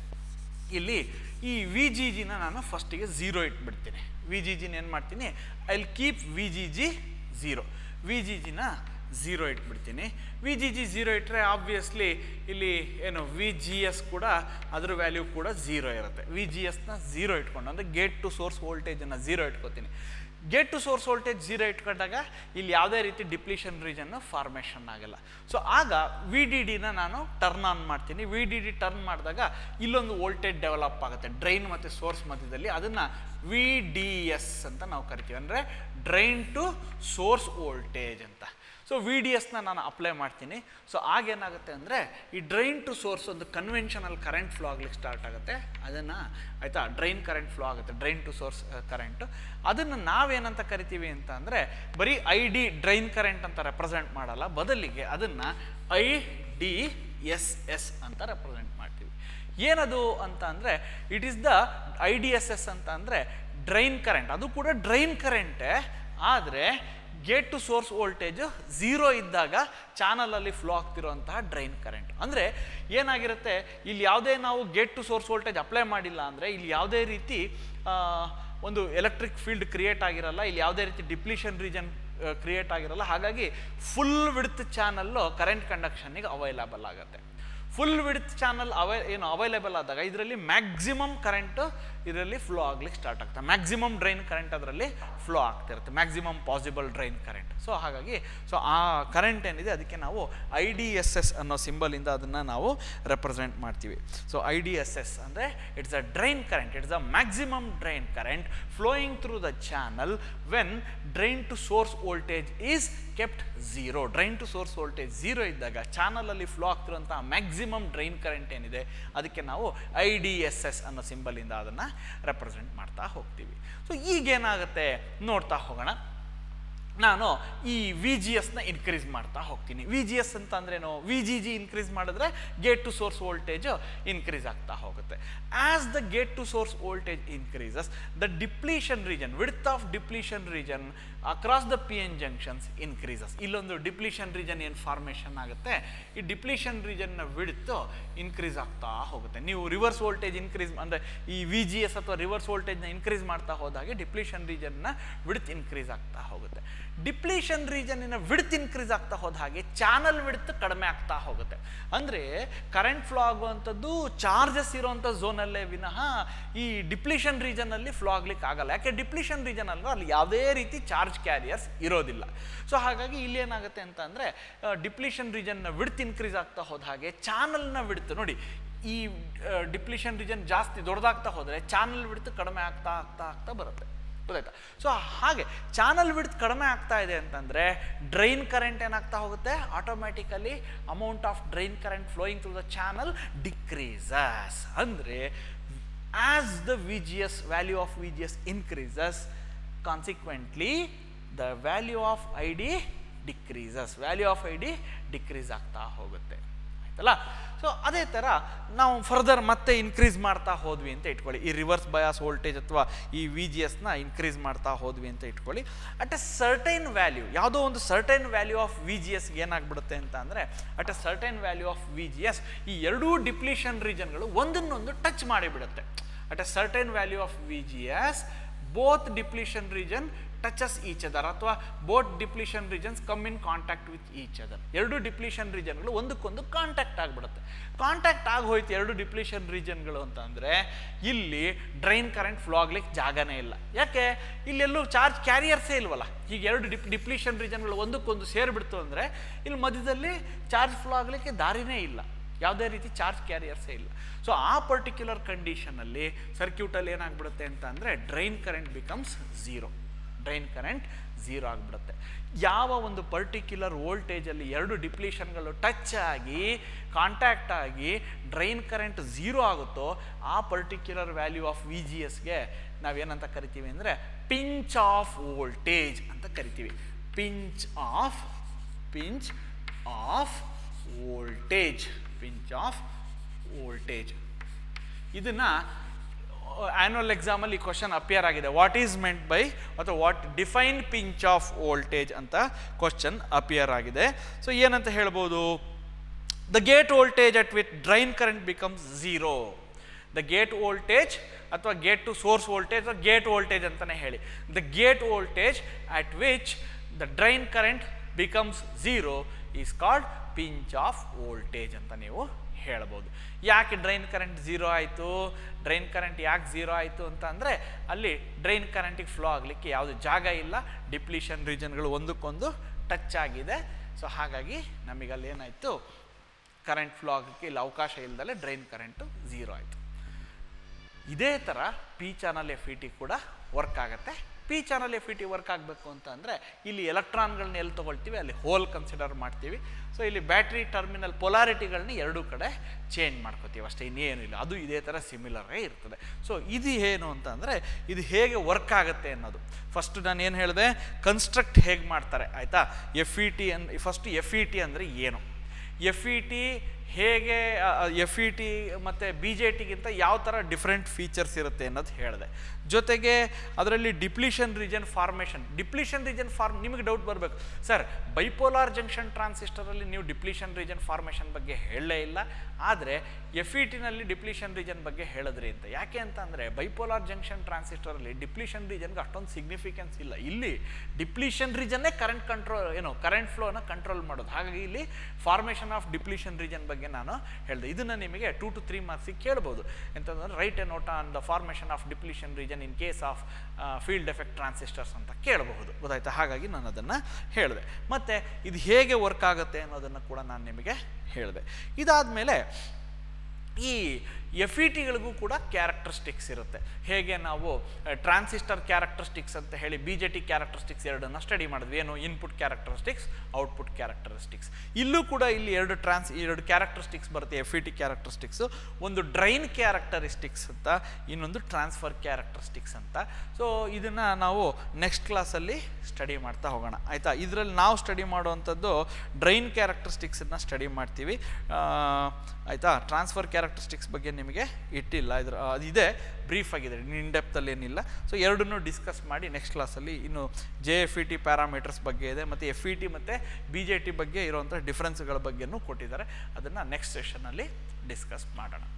ಇಲ್ಲಿ ಈ ವಿ ಜಿ ಜಿನ ನಾನು ಫಸ್ಟಿಗೆ ಝೀರೋ ಇಟ್ಬಿಡ್ತೀನಿ ವಿ ಜಿ ಜಿನ ಏನು ಮಾಡ್ತೀನಿ I will keep V G G zero V G ಜಿನ ಝೀರೋ ಇಟ್ಬಿಡ್ತೀನಿ ವಿ ಜಿ ಜಿ ಝೀರೋ ಇಟ್ಟರೆ ಆಬ್ವಿಯಸ್ಲಿ ಇಲ್ಲಿ ಏನು ವಿ ಜಿ ಎಸ್ ಕೂಡ ಅದ್ರ ವ್ಯಾಲ್ಯೂ ಕೂಡ ಝೀರೋ ಇರುತ್ತೆ ವಿ ಜಿ ಎಸ್ನ ಝೀರೋ ಇಟ್ಕೊಂಡು ಅಂದರೆ ಗೇಟ್ ಟು ಸೋರ್ಸ್ ವೋಲ್ಟೇಜನ್ನು ಝೀರೋ ಇಟ್ಕೋತೀನಿ gate to source voltage zero ಇಟ್ಕೊಂಡಾಗ ಇಲ್ಲಿ ಯಾವುದೇ ರೀತಿ ಡಿಪ್ಲೀಷನ್ ರೀಜನ್ನು ಫಾರ್ಮೇಷನ್ ಆಗಲ್ಲ ಸೊ ಆಗ ವಿ ಡಿ ಡಿನ ನಾನು ಟರ್ನ್ ಆನ್ ಮಾಡ್ತೀನಿ ವಿ ಡಿ ಡಿ ಟರ್ನ್ ಮಾಡಿದಾಗ ಇಲ್ಲೊಂದು ವೋಲ್ಟೇಜ್ ಡೆವಲಪ್ ಆಗುತ್ತೆ ಡ್ರೈನ್ ಮತ್ತು ಸೋರ್ಸ್ ಮಧ್ಯದಲ್ಲಿ ಅದನ್ನು ವಿ ಡಿ ಎಸ್ ಅಂತ ನಾವು ಕರಿತೀವಿ ಅಂದರೆ ಡ್ರೈನ್ ಟು ಸೋರ್ಸ್ ವೋಲ್ಟೇಜ್ ಅಂತ ಸೊ ವಿ ಡಿ ಎಸ್ನ ನಾನು ಅಪ್ಲೈ ಮಾಡ್ತೀನಿ ಸೊ ಆಗೇನಾಗುತ್ತೆ ಅಂದರೆ ಈ ಡ್ರೈನ್ ಟು ಸೋರ್ಸ್ ಒಂದು ಕನ್ವೆನ್ಷನಲ್ ಕರೆಂಟ್ ಫ್ಲೋ ಆಗ್ಲಿಕ್ಕೆ ಸ್ಟಾರ್ಟ್ ಆಗುತ್ತೆ ಅದನ್ನು ಆಯಿತಾ ಡ್ರೈನ್ ಕರೆಂಟ್ ಫ್ಲೋ ಆಗುತ್ತೆ ಡ್ರೈನ್ ಟು ಸೋರ್ಸ್ ಕರೆಂಟು ಅದನ್ನು ನಾವೇನಂತ ಕರಿತೀವಿ ಅಂತ ಅಂದರೆ ಬರೀ ಐ ಡಿ ಡ್ರೈನ್ ಕರೆಂಟ್ ಅಂತ ರೆಪ್ರೆಸೆಂಟ್ ಮಾಡಲ್ಲ ಬದಲಿಗೆ ಅದನ್ನು ಐ ಡಿ ಎಸ್ ಎಸ್ ಅಂತ ರೆಪ್ರೆಸೆಂಟ್ ಮಾಡ್ತೀವಿ ಏನದು ಅಂತ ಅಂದರೆ it is the I D S S ಅಂತ ಅಂದರೆ ಡ್ರೈನ್ ಕರೆಂಟ್ ಅದು ಕೂಡ ಡ್ರೈನ್ ಕರೆಂಟೇ ಆದರೆ gate to source voltage zero ಇದ್ದಾಗ ಚಾನಲಲ್ಲಿ ಫ್ಲೋ ಆಗ್ತಿರುವಂತಹ ಡ್ರೈನ್ ಕರೆಂಟ್ ಅಂದರೆ ಏನಾಗಿರುತ್ತೆ ಇಲ್ಲಿ ಯಾವುದೇ ನಾವು gate to source voltage apply ಮಾಡಿಲ್ಲ ಅಂದರೆ ಇಲ್ಲಿ ಯಾವುದೇ ರೀತಿ ಆ, ಒಂದು ಎಲೆಕ್ಟ್ರಿಕ್ ಫೀಲ್ಡ್ ಕ್ರಿಯೇಟ್ ಆಗಿರಲ್ಲ ಇಲ್ಲಿ ಯಾವುದೇ ರೀತಿ ಡಿಪ್ಲೀಷನ್ ರೀಜನ್ ಕ್ರಿಯೇಟ್ ಆಗಿರಲ್ಲ ಹಾಗಾಗಿ ಫುಲ್ ವಿಡ್ತ್ ಚಾನಲ್ಲು ಕರೆಂಟ್ ಕಂಡಕ್ಷನ್ನಿಗೆ ಅವೈಲಬಲ್ ಆಗುತ್ತೆ ಫುಲ್ ವಿಡ್ತ್ ಚಾನಲ್ ಅವೈ ಏನು ಅವೈಲೇಬಲ್ ಆದಾಗ ಇದರಲ್ಲಿ ಮ್ಯಾಕ್ಸಿಮಮ್ ಕರೆಂಟು ಇದರಲ್ಲಿ ಫ್ಲೋ ಆಗ್ಲಿಕ್ಕೆ ಸ್ಟಾರ್ಟ್ ಆಗ್ತದೆ ಮ್ಯಾಕ್ಸಿಮಮ್ ಡ್ರೈನ್ ಕರೆಂಟ್ ಅದರಲ್ಲಿ ಫ್ಲೋ ಆಗ್ತಿರುತ್ತೆ maximum possible drain current so ಹಾಗಾಗಿ ಸೊ ಆ ಕರೆಂಟ್ ಏನಿದೆ ಅದಕ್ಕೆ ನಾವು ಐ ಡಿ ಎಸ್ ಎಸ್ ಅನ್ನೋ ಸಿಂಬಲಿಂದ ಅದನ್ನು ನಾವು ರೆಪ್ರೆಸೆಂಟ್ ಮಾಡ್ತೀವಿ so I D S S ಅಂದರೆ it's a drain current it's a maximum drain current flowing through the channel when drain to source voltage is kept zero drain to source voltage zero ಇದ್ದಾಗ ಚಾನಲಲ್ಲಿ flow ಆಗ್ತಿರುವಂಥ maximum maximum drain current ಏನಿದೆ ಅದಕ್ಕೆ ನಾವು I D S S ಅನ್ನೋ ಸಿಂಬಲಿಂದ ಅದನ್ನು represent ಮಾಡ್ತಾ ಹೋಗ್ತೀವಿ ಸೊ ಈಗೇನಾಗುತ್ತೆ ನೋಡ್ತಾ ಹೋಗೋಣ ನಾನು ಈ ವಿ ಜಿ ಎಸ್ನ ಇನ್ಕ್ರೀಸ್ ಮಾಡ್ತಾ ಹೋಗ್ತೀನಿ ವಿ ಜಿ ಎಸ್ ಅಂತ ಅಂದ್ರೇನು ವಿ ಜಿ ಜಿ ಇನ್ಕ್ರೀಸ್ ಮಾಡಿದ್ರೆ gate to source voltage increase ಆಗ್ತಾ ಹೋಗುತ್ತೆ as the gate to source voltage increases the depletion region width of depletion region across the P N junctions increases ಇಲ್ಲೊಂದು depletion region ಏನು formation ಆಗುತ್ತೆ ಈ depletion ರೀಜನ್ನ width increase ಆಗ್ತಾ ಹೋಗುತ್ತೆ ನೀವು reverse voltage increase ಅಂದರೆ ಈ ವಿ ಜಿ ಎಸ್ ಅಥವಾ ರಿವರ್ಸ್ ವೋಲ್ಟೇಜ್ನ ಇನ್ಕ್ರೀಸ್ ಮಾಡ್ತಾ ಹೋದಾಗೆ ಡಿಪ್ಲೀಷನ್ ರೀಜನ್ನ ವಿಡ್ತ್ ಇನ್ಕ್ರೀಸ್ ಆಗ್ತಾ ಹೋಗುತ್ತೆ ಡಿಪ್ಲೀಷನ್ ರೀಜನ್ನಿನ ವಿಡ್ತ್ ಇನ್ಕ್ರೀಸ್ ಆಗ್ತಾ ಹೋದ ಹಾಗೆ ಚಾನಲ್ ವಿಡ್ತ್ ಕಡಿಮೆ ಆಗ್ತಾ ಹೋಗುತ್ತೆ ಅಂದರೆ ಕರೆಂಟ್ ಫ್ಲೋ ಆಗುವಂಥದ್ದು ಚಾರ್ಜಸ್ ಇರುವಂಥ ಝೋನಲ್ಲೇ ವಿನಃ ಈ ಡಿಪ್ಲೀಷನ್ ರೀಜನಲ್ಲಿ ಫ್ಲೋ ಆಗ್ಲಿಕ್ಕೆ ಆಗಲ್ಲ ಯಾಕೆ ಡಿಪ್ಲೀಷನ್ ರೀಜನ್ ಅಲ್ಲ ಅಲ್ಲಿ ಯಾವುದೇ ರೀತಿ ಚಾರ್ಜ್ ಕ್ಯಾರಿಯರ್ಸ್ ಇರೋದಿಲ್ಲ ಸೊ ಹಾಗಾಗಿ ಇಲ್ಲಿ ಏನಾಗುತ್ತೆ ಅಂತ ಅಂದರೆ ಡಿಪ್ಲೀಷನ್ ರೀಜನ್ನ ವಿಡ್ತ್ ಇನ್ಕ್ರೀಸ್ ಆಗ್ತಾ ಹೋದ ಹಾಗೆ ಚಾನಲ್ನ ವಿಡ್ತ್ ನೋಡಿ ಈ ಡಿಪ್ಲೀಷನ್ ರೀಜನ್ ಜಾಸ್ತಿ ದೊಡ್ಡದಾಗ್ತಾ ಹೋದರೆ ಚಾನಲ್ ವಿಡ್ತ್ ಕಡಿಮೆ ಆಗ್ತಾ ಆಗ್ತಾ ಆಗ್ತಾ ಬರುತ್ತೆ ಗೊತ್ತಾಯ್ತಾ ಸೊ ಹಾಗೆ ಚಾನಲ್ ವಿಡ್ತ್ ಕಡಿಮೆ ಆಗ್ತಾ ಇದೆ ಅಂತಂದರೆ ಡ್ರೈನ್ ಕರೆಂಟ್ ಏನಾಗ್ತಾ ಹೋಗುತ್ತೆ automatically amount of drain current flowing through the channel decreases ಅಂದರೆ as the V G S value of V G S increases consequently the value of I D decreases value of I D decrease ಆಗ್ತಾ ಹೋಗುತ್ತೆ ಆಯ್ತಲ್ಲ so ಅದೇ ಥರ ನಾವು further ಮತ್ತೆ increase ಮಾಡ್ತಾ ಹೋದ್ವಿ ಅಂತ ಇಟ್ಕೊಳ್ಳಿ ಈ ರಿವರ್ಸ್ ಬಯಾಸ್ ವೋಲ್ಟೇಜ್ ಅಥವಾ ಈ ವಿ ಜಿ ಎಸ್ನ ಇನ್ಕ್ರೀಸ್ ಮಾಡ್ತಾ ಹೋದ್ವಿ ಅಂತ ಇಟ್ಕೊಳ್ಳಿ ಅಟ್ ಎ ಸರ್ಟೈನ್ ವ್ಯಾಲ್ಯೂ ಯಾವುದೋ ಒಂದು certain value of V G ಎಸ್ಗೆ ಏನಾಗ್ಬಿಡುತ್ತೆ ಅಂತ ಅಂದರೆ at a certain value of V G S ಈ ಎರಡೂ ಡಿಪ್ಲೀಷನ್ ರೀಜನ್ಗಳು ಒಂದನ್ನೊಂದು ಟಚ್ ಮಾಡಿಬಿಡುತ್ತೆ at a certain value of V G S both depletion region touches each other ಅಥವಾ both depletion regions come in contact with each other ಎರಡು depletion ರೀಜನ್ಗಳು ಒಂದಕ್ಕೊಂದು contact ಆಗಿಬಿಡುತ್ತೆ ಕಾಂಟ್ಯಾಕ್ಟ್ ಆಗಿ ಹೋಯ್ತು ಎರಡು ಡಿಪ್ಲೀಷನ್ ರೀಜನ್ಗಳು ಅಂತ ಅಂದರೆ ಇಲ್ಲಿ ಡ್ರೈನ್ ಕರೆಂಟ್ ಫ್ಲೋ ಆಗ್ಲಿಕ್ಕೆ ಜಾಗನೇ ಇಲ್ಲ ಯಾಕೆ ಇಲ್ಲೆಲ್ಲೂ ಚಾರ್ಜ್ ಕ್ಯಾರಿಯರ್ಸೇ ಇಲ್ವಲ್ಲ ಈಗ ಎರಡು ಡಿಪ್ ಡಿಪ್ಲೀಷನ್ ರೀಜನ್ಗಳು ಒಂದಕ್ಕೊಂದು ಸೇರಿಬಿಡ್ತು ಅಂದರೆ ಇಲ್ಲಿ ಮಧ್ಯದಲ್ಲಿ ಚಾರ್ಜ್ ಫ್ಲೋ ಆಗಲಿಕ್ಕೆ ದಾರಿನೇ ಇಲ್ಲ ಯಾವುದೇ ರೀತಿ ಚಾರ್ಜ್ ಕ್ಯಾರಿಯರ್ಸೇ ಇಲ್ಲ ಸೊ ಆ ಪರ್ಟಿಕ್ಯುಲರ್ ಕಂಡೀಷನಲ್ಲಿ ಸರ್ಕ್ಯೂಟಲ್ಲಿ ಏನಾಗ್ಬಿಡುತ್ತೆ ಅಂತ ಅಂದರೆ drain current becomes zero drain current zero ಆಗಿಬಿಡುತ್ತೆ ಯಾವ ಒಂದು ಪರ್ಟಿಕ್ಯುಲರ್ ವೋಲ್ಟೇಜಲ್ಲಿ ಎರಡು ಡಿಪ್ಲೀಷನ್ಗಳು ಟಚ್ ಆಗಿ ಕಾಂಟ್ಯಾಕ್ಟ್ ಆಗಿ ಡ್ರೈನ್ ಕರೆಂಟ್ ಝೀರೋ ಆಗುತ್ತೋ ಆ particular value of V G ಎಸ್ಗೆ ನಾವೇನಂತ ಕರಿತೀವಿ ಅಂದರೆ ಪಿಂಚ್ ಆಫ್ ವೋಲ್ಟೇಜ್ ಅಂತ ಕರಿತೀವಿ pinch off pinch off voltage pinch off voltage ಇದನ್ನು ಆ್ಯನ್ಯುವಲ್ ಎಕ್ಸಾಮಲ್ಲಿ ಈ ಕ್ವಶನ್ ಅಪಿಯರ್ ಆಗಿದೆ ವಾಟ್ ಈಸ್ ಮೆಂಟ್ ಬೈ ಅಥವಾ what define pinch off voltage ಅಂತ ಕ್ವಶನ್ ಅಪಿಯರ್ ಆಗಿದೆ ಸೊ ಏನಂತ ಹೇಳ್ಬೋದು the gate voltage at with drain current becomes zero the gate voltage ಅಥವಾ ಗೇಟ್ ಟು ಸೋರ್ಸ್ ವೋಲ್ಟೇಜ್ ಅಥವಾ ಗೇಟ್ ವೋಲ್ಟೇಜ್ ಅಂತಲೇ ಹೇಳಿ the gate voltage at which the drain current becomes zero is called pinch off voltage ಅಂತ ನೀವು ಹೇಳ್ಬೋದು ಯಾಕೆ drain current zero ಆಯಿತು drain current ಯಾಕೆ ಝೀರೋ ಆಯಿತು ಅಂತ ಅಂದರೆ ಅಲ್ಲಿ ಡ್ರೈನ್ ಕರೆಂಟಿಗೆ ಫ್ಲೋ ಆಗಲಿಕ್ಕೆ ಯಾವುದು ಜಾಗ ಇಲ್ಲ ಡಿಪ್ಲೀಷನ್ ರೀಜನ್ಗಳು ಒಂದಕ್ಕೊಂದು ಟಚ್ ಆಗಿದೆ ಸೊ ಹಾಗಾಗಿ ನಮಗಲ್ಲಿ ಏನಾಯಿತು ಕರೆಂಟ್ ಫ್ಲೋ ಆಗಲಿಕ್ಕೆ ಇಲ್ಲಿ ಅವಕಾಶ ಇಲ್ಲದಲ್ಲೇ ಡ್ರೈನ್ ಕರೆಂಟು ಝೀರೋ ಆಯಿತು ಇದೇ ಥರ P channel F E T ಕೂಡ ವರ್ಕ್ ಆಗುತ್ತೆ P channel F E T work ಆಗಬೇಕು ಅಂತ ಅಂದರೆ ಇಲ್ಲಿ ಎಲೆಕ್ಟ್ರಾನ್ಗಳನ್ನ ಎಲ್ಲಿ ತೊಗೊಳ್ತೀವಿ ಅಲ್ಲಿ ಹೋಲ್ ಕನ್ಸಿಡರ್ ಮಾಡ್ತೀವಿ ಸೊ ಇಲ್ಲಿ ಬ್ಯಾಟ್ರಿ ಟರ್ಮಿನಲ್ ಪೊಲಾರಿಟಿಗಳನ್ನ ಎರಡೂ ಕಡೆ ಚೇಂಜ್ ಮಾಡ್ಕೋತೀವಿ ಅಷ್ಟೇ ಇನ್ನೇನು ಇಲ್ಲ ಅದು ಇದೇ ಥರ ಸಿಮಿಲರೇ ಇರ್ತದೆ ಸೊ ಇದು ಏನು ಅಂತ ಅಂದರೆ ಇದು ಹೇಗೆ ವರ್ಕ್ ಆಗುತ್ತೆ ಅನ್ನೋದು ಫಸ್ಟ್ ನಾನು ಏನು ಹೇಳಿದೆ ಕನ್ಸ್ಟ್ರಕ್ಟ್ ಹೇಗೆ ಮಾಡ್ತಾರೆ ಆಯಿತಾ F E T on first F E T ಅಂದರೆ ಏನು ಎಫ್ ಇ ಟಿ ಹೇಗೆ ಎಫ್ ಇ ಟಿ ಮತ್ತು ಬಿ ಜೆ ಟಿಗಿಂತ ಯಾವ ಥರ ಡಿಫ್ರೆಂಟ್ ಫೀಚರ್ಸ್ ಇರುತ್ತೆ ಅನ್ನೋದು ಹೇಳಿದೆ ಜೊತೆಗೆ ಅದರಲ್ಲಿ depletion region formation depletion region form ನಿಮಗೆ ಡೌಟ್ ಬರಬೇಕು ಸರ್ ಬೈಪೋಲಾರ್ ಜಂಕ್ಷನ್ ಟ್ರಾನ್ಸಿಸ್ಟರಲ್ಲಿ ನೀವು ಡಿಪ್ಲೀಷನ್ ರೀಜನ್ ಫಾರ್ಮೇಷನ್ ಬಗ್ಗೆ ಹೇಳಲೇ ಇಲ್ಲ ಆದರೆ ಎಫ್ ಇ ಟಿನಲ್ಲಿ ಡಿಪ್ಲೀಷನ್ ರೀಜನ್ ಬಗ್ಗೆ ಹೇಳಿದ್ರಿ ಅಂತ ಯಾಕೆ ಅಂತ ಅಂದರೆ ಬೈಪೋಲಾರ್ ಜಂಕ್ಷನ್ ಟ್ರಾನ್ಸಿಸ್ಟರಲ್ಲಿ ಡಿಪ್ಲೀಷನ್ ರೀಜನ್ಗೆ ಅಷ್ಟೊಂದು ಸಿಗ್ನಿಫಿಕೆನ್ಸ್ ಇಲ್ಲ ಇಲ್ಲಿ ಡಿಪ್ಲೀಷನ್ ರೀಜನ್ನೇ ಕರೆಂಟ್ ಕಂಟ್ರೋಲ್ ಏನು ಕರೆಂಟ್ ಫ್ಲೋನ ಕಂಟ್ರೋಲ್ ಮಾಡೋದು ಹಾಗಾಗಿ ಇಲ್ಲಿ ಫಾರ್ಮೇಷನ್ ಆಫ್ ಡಿಪ್ಲೀಷನ್ ರೀಜನ್ ಬಗ್ಗೆ ನಾನು ಹೇಳಿದೆ ಇದನ್ನು ನಿಮಗೆ ಟೂ ಟು ತ್ರೀ ಮಾರ್ಕ್ಸಿಗೆ ಕೇಳ್ಬೋದು ಎಂತಂದ್ರೆ write a note on the formation of depletion region in case of field effect transistors ಅಂತ ಕೇಳಬಹುದು ಗೊತ್ತಾಯ್ತಾ ಹಾಗಾಗಿ ನಾನು ಅದನ್ನು ಹೇಳಿದೆ ಮತ್ತು ಇದು ಹೇಗೆ ವರ್ಕ್ ಆಗುತ್ತೆ ಅನ್ನೋದನ್ನು ಕೂಡ ನಾನು ನಿಮಗೆ ಹೇಳಿದೆ ಇದಾದಮೇಲೆ ಈ ಎಫ್ ಇ ಟಿಗಳಿಗೂ ಕೂಡ ಕ್ಯಾರೆಕ್ಟರಿಸ್ಟಿಕ್ಸ್ ಇರುತ್ತೆ ಹೇಗೆ ನಾವು ಟ್ರಾನ್ಸಿಸ್ಟರ್ ಕ್ಯಾರೆಕ್ಟರಿಸ್ಟಿಕ್ಸ್ ಅಂತ ಹೇಳಿ ಬಿ ಜೆ ಟಿ ಕ್ಯಾರೆಕ್ಟರಿಸ್ಟಿಕ್ಸ್ ಎರಡನ್ನು ಸ್ಟಡಿ ಮಾಡಿದ್ವಿ ಏನು ಇನ್ಪುಟ್ ಕ್ಯಾರೆಕ್ಟರಿಸ್ಟಿಕ್ಸ್ ಔಟ್ಪುಟ್ ಕ್ಯಾರೆಕ್ಟರಿಸ್ಟಿಕ್ಸ್ ಇಲ್ಲೂ ಕೂಡ ಇಲ್ಲಿ ಎರಡು ಟ್ರಾನ್ಸ್ ಎರಡು ಕ್ಯಾರೆಕ್ಟರಿಸ್ಟಿಕ್ಸ್ ಬರುತ್ತೆ ಎಫ್ ಇ ಟಿ ಕ್ಯಾರೆಕ್ಟರಿಸ್ಟಿಕ್ಸು ಒಂದು ಡ್ರೈನ್ ಕ್ಯಾರೆಕ್ಟರಿಸ್ಟಿಕ್ಸ್ ಅಂತ ಇನ್ನೊಂದು ಟ್ರಾನ್ಸ್ಫರ್ ಕ್ಯಾರೆಕ್ಟರಿಸ್ಟಿಕ್ಸ್ ಅಂತ ಸೊ ಇದನ್ನು ನಾವು ನೆಕ್ಸ್ಟ್ ಕ್ಲಾಸಲ್ಲಿ ಸ್ಟಡಿ ಮಾಡ್ತಾ ಹೋಗೋಣ ಆಯಿತಾ ಇದರಲ್ಲಿ ನಾವು ಸ್ಟಡಿ ಮಾಡುವಂಥದ್ದು ಡ್ರೈನ್ ಕ್ಯಾರೆಕ್ಟರಿಸ್ಟಿಕ್ಸನ್ನು ಸ್ಟಡಿ ಮಾಡ್ತೀವಿ ಆ, ಆಯಿತಾ ಟ್ರಾನ್ಸ್ಫರ್ ಕ್ಯಾರೆಕ್ಟರಿಸ್ಟಿಕ್ಸ್ ಬಗ್ಗೆ ನಿಮಗೆ ಇಟ್ಟಿಲ್ಲ ಇದ್ರ ಅದಿದೆ ಬ್ರೀಫ್ ಆಗಿದೆ ಇನ್ ಡೆಪ್ತಲ್ಲಿ ಏನಿಲ್ಲ ಸೊ ಎರಡನ್ನೂ ಡಿಸ್ಕಸ್ ಮಾಡಿ ನೆಕ್ಸ್ಟ್ ಕ್ಲಾಸಲ್ಲಿ ಇನ್ನು J F E T parameters ಬಗ್ಗೆ ಇದೆ ಮತ್ತು ಎಫ್ ಇ ಟಿ ಮತ್ತು ಬಿ ಜೆ ಟಿ ಬಗ್ಗೆ ಇರುವಂಥ ಡಿಫ್ರೆನ್ಸ್ಗಳ ಬಗ್ಗೆನೂ ಕೊಟ್ಟಿದ್ದಾರೆ ಅದನ್ನು ನೆಕ್ಸ್ಟ್ ಸೆಷನಲ್ಲಿ ಡಿಸ್ಕಸ್ ಮಾಡೋಣ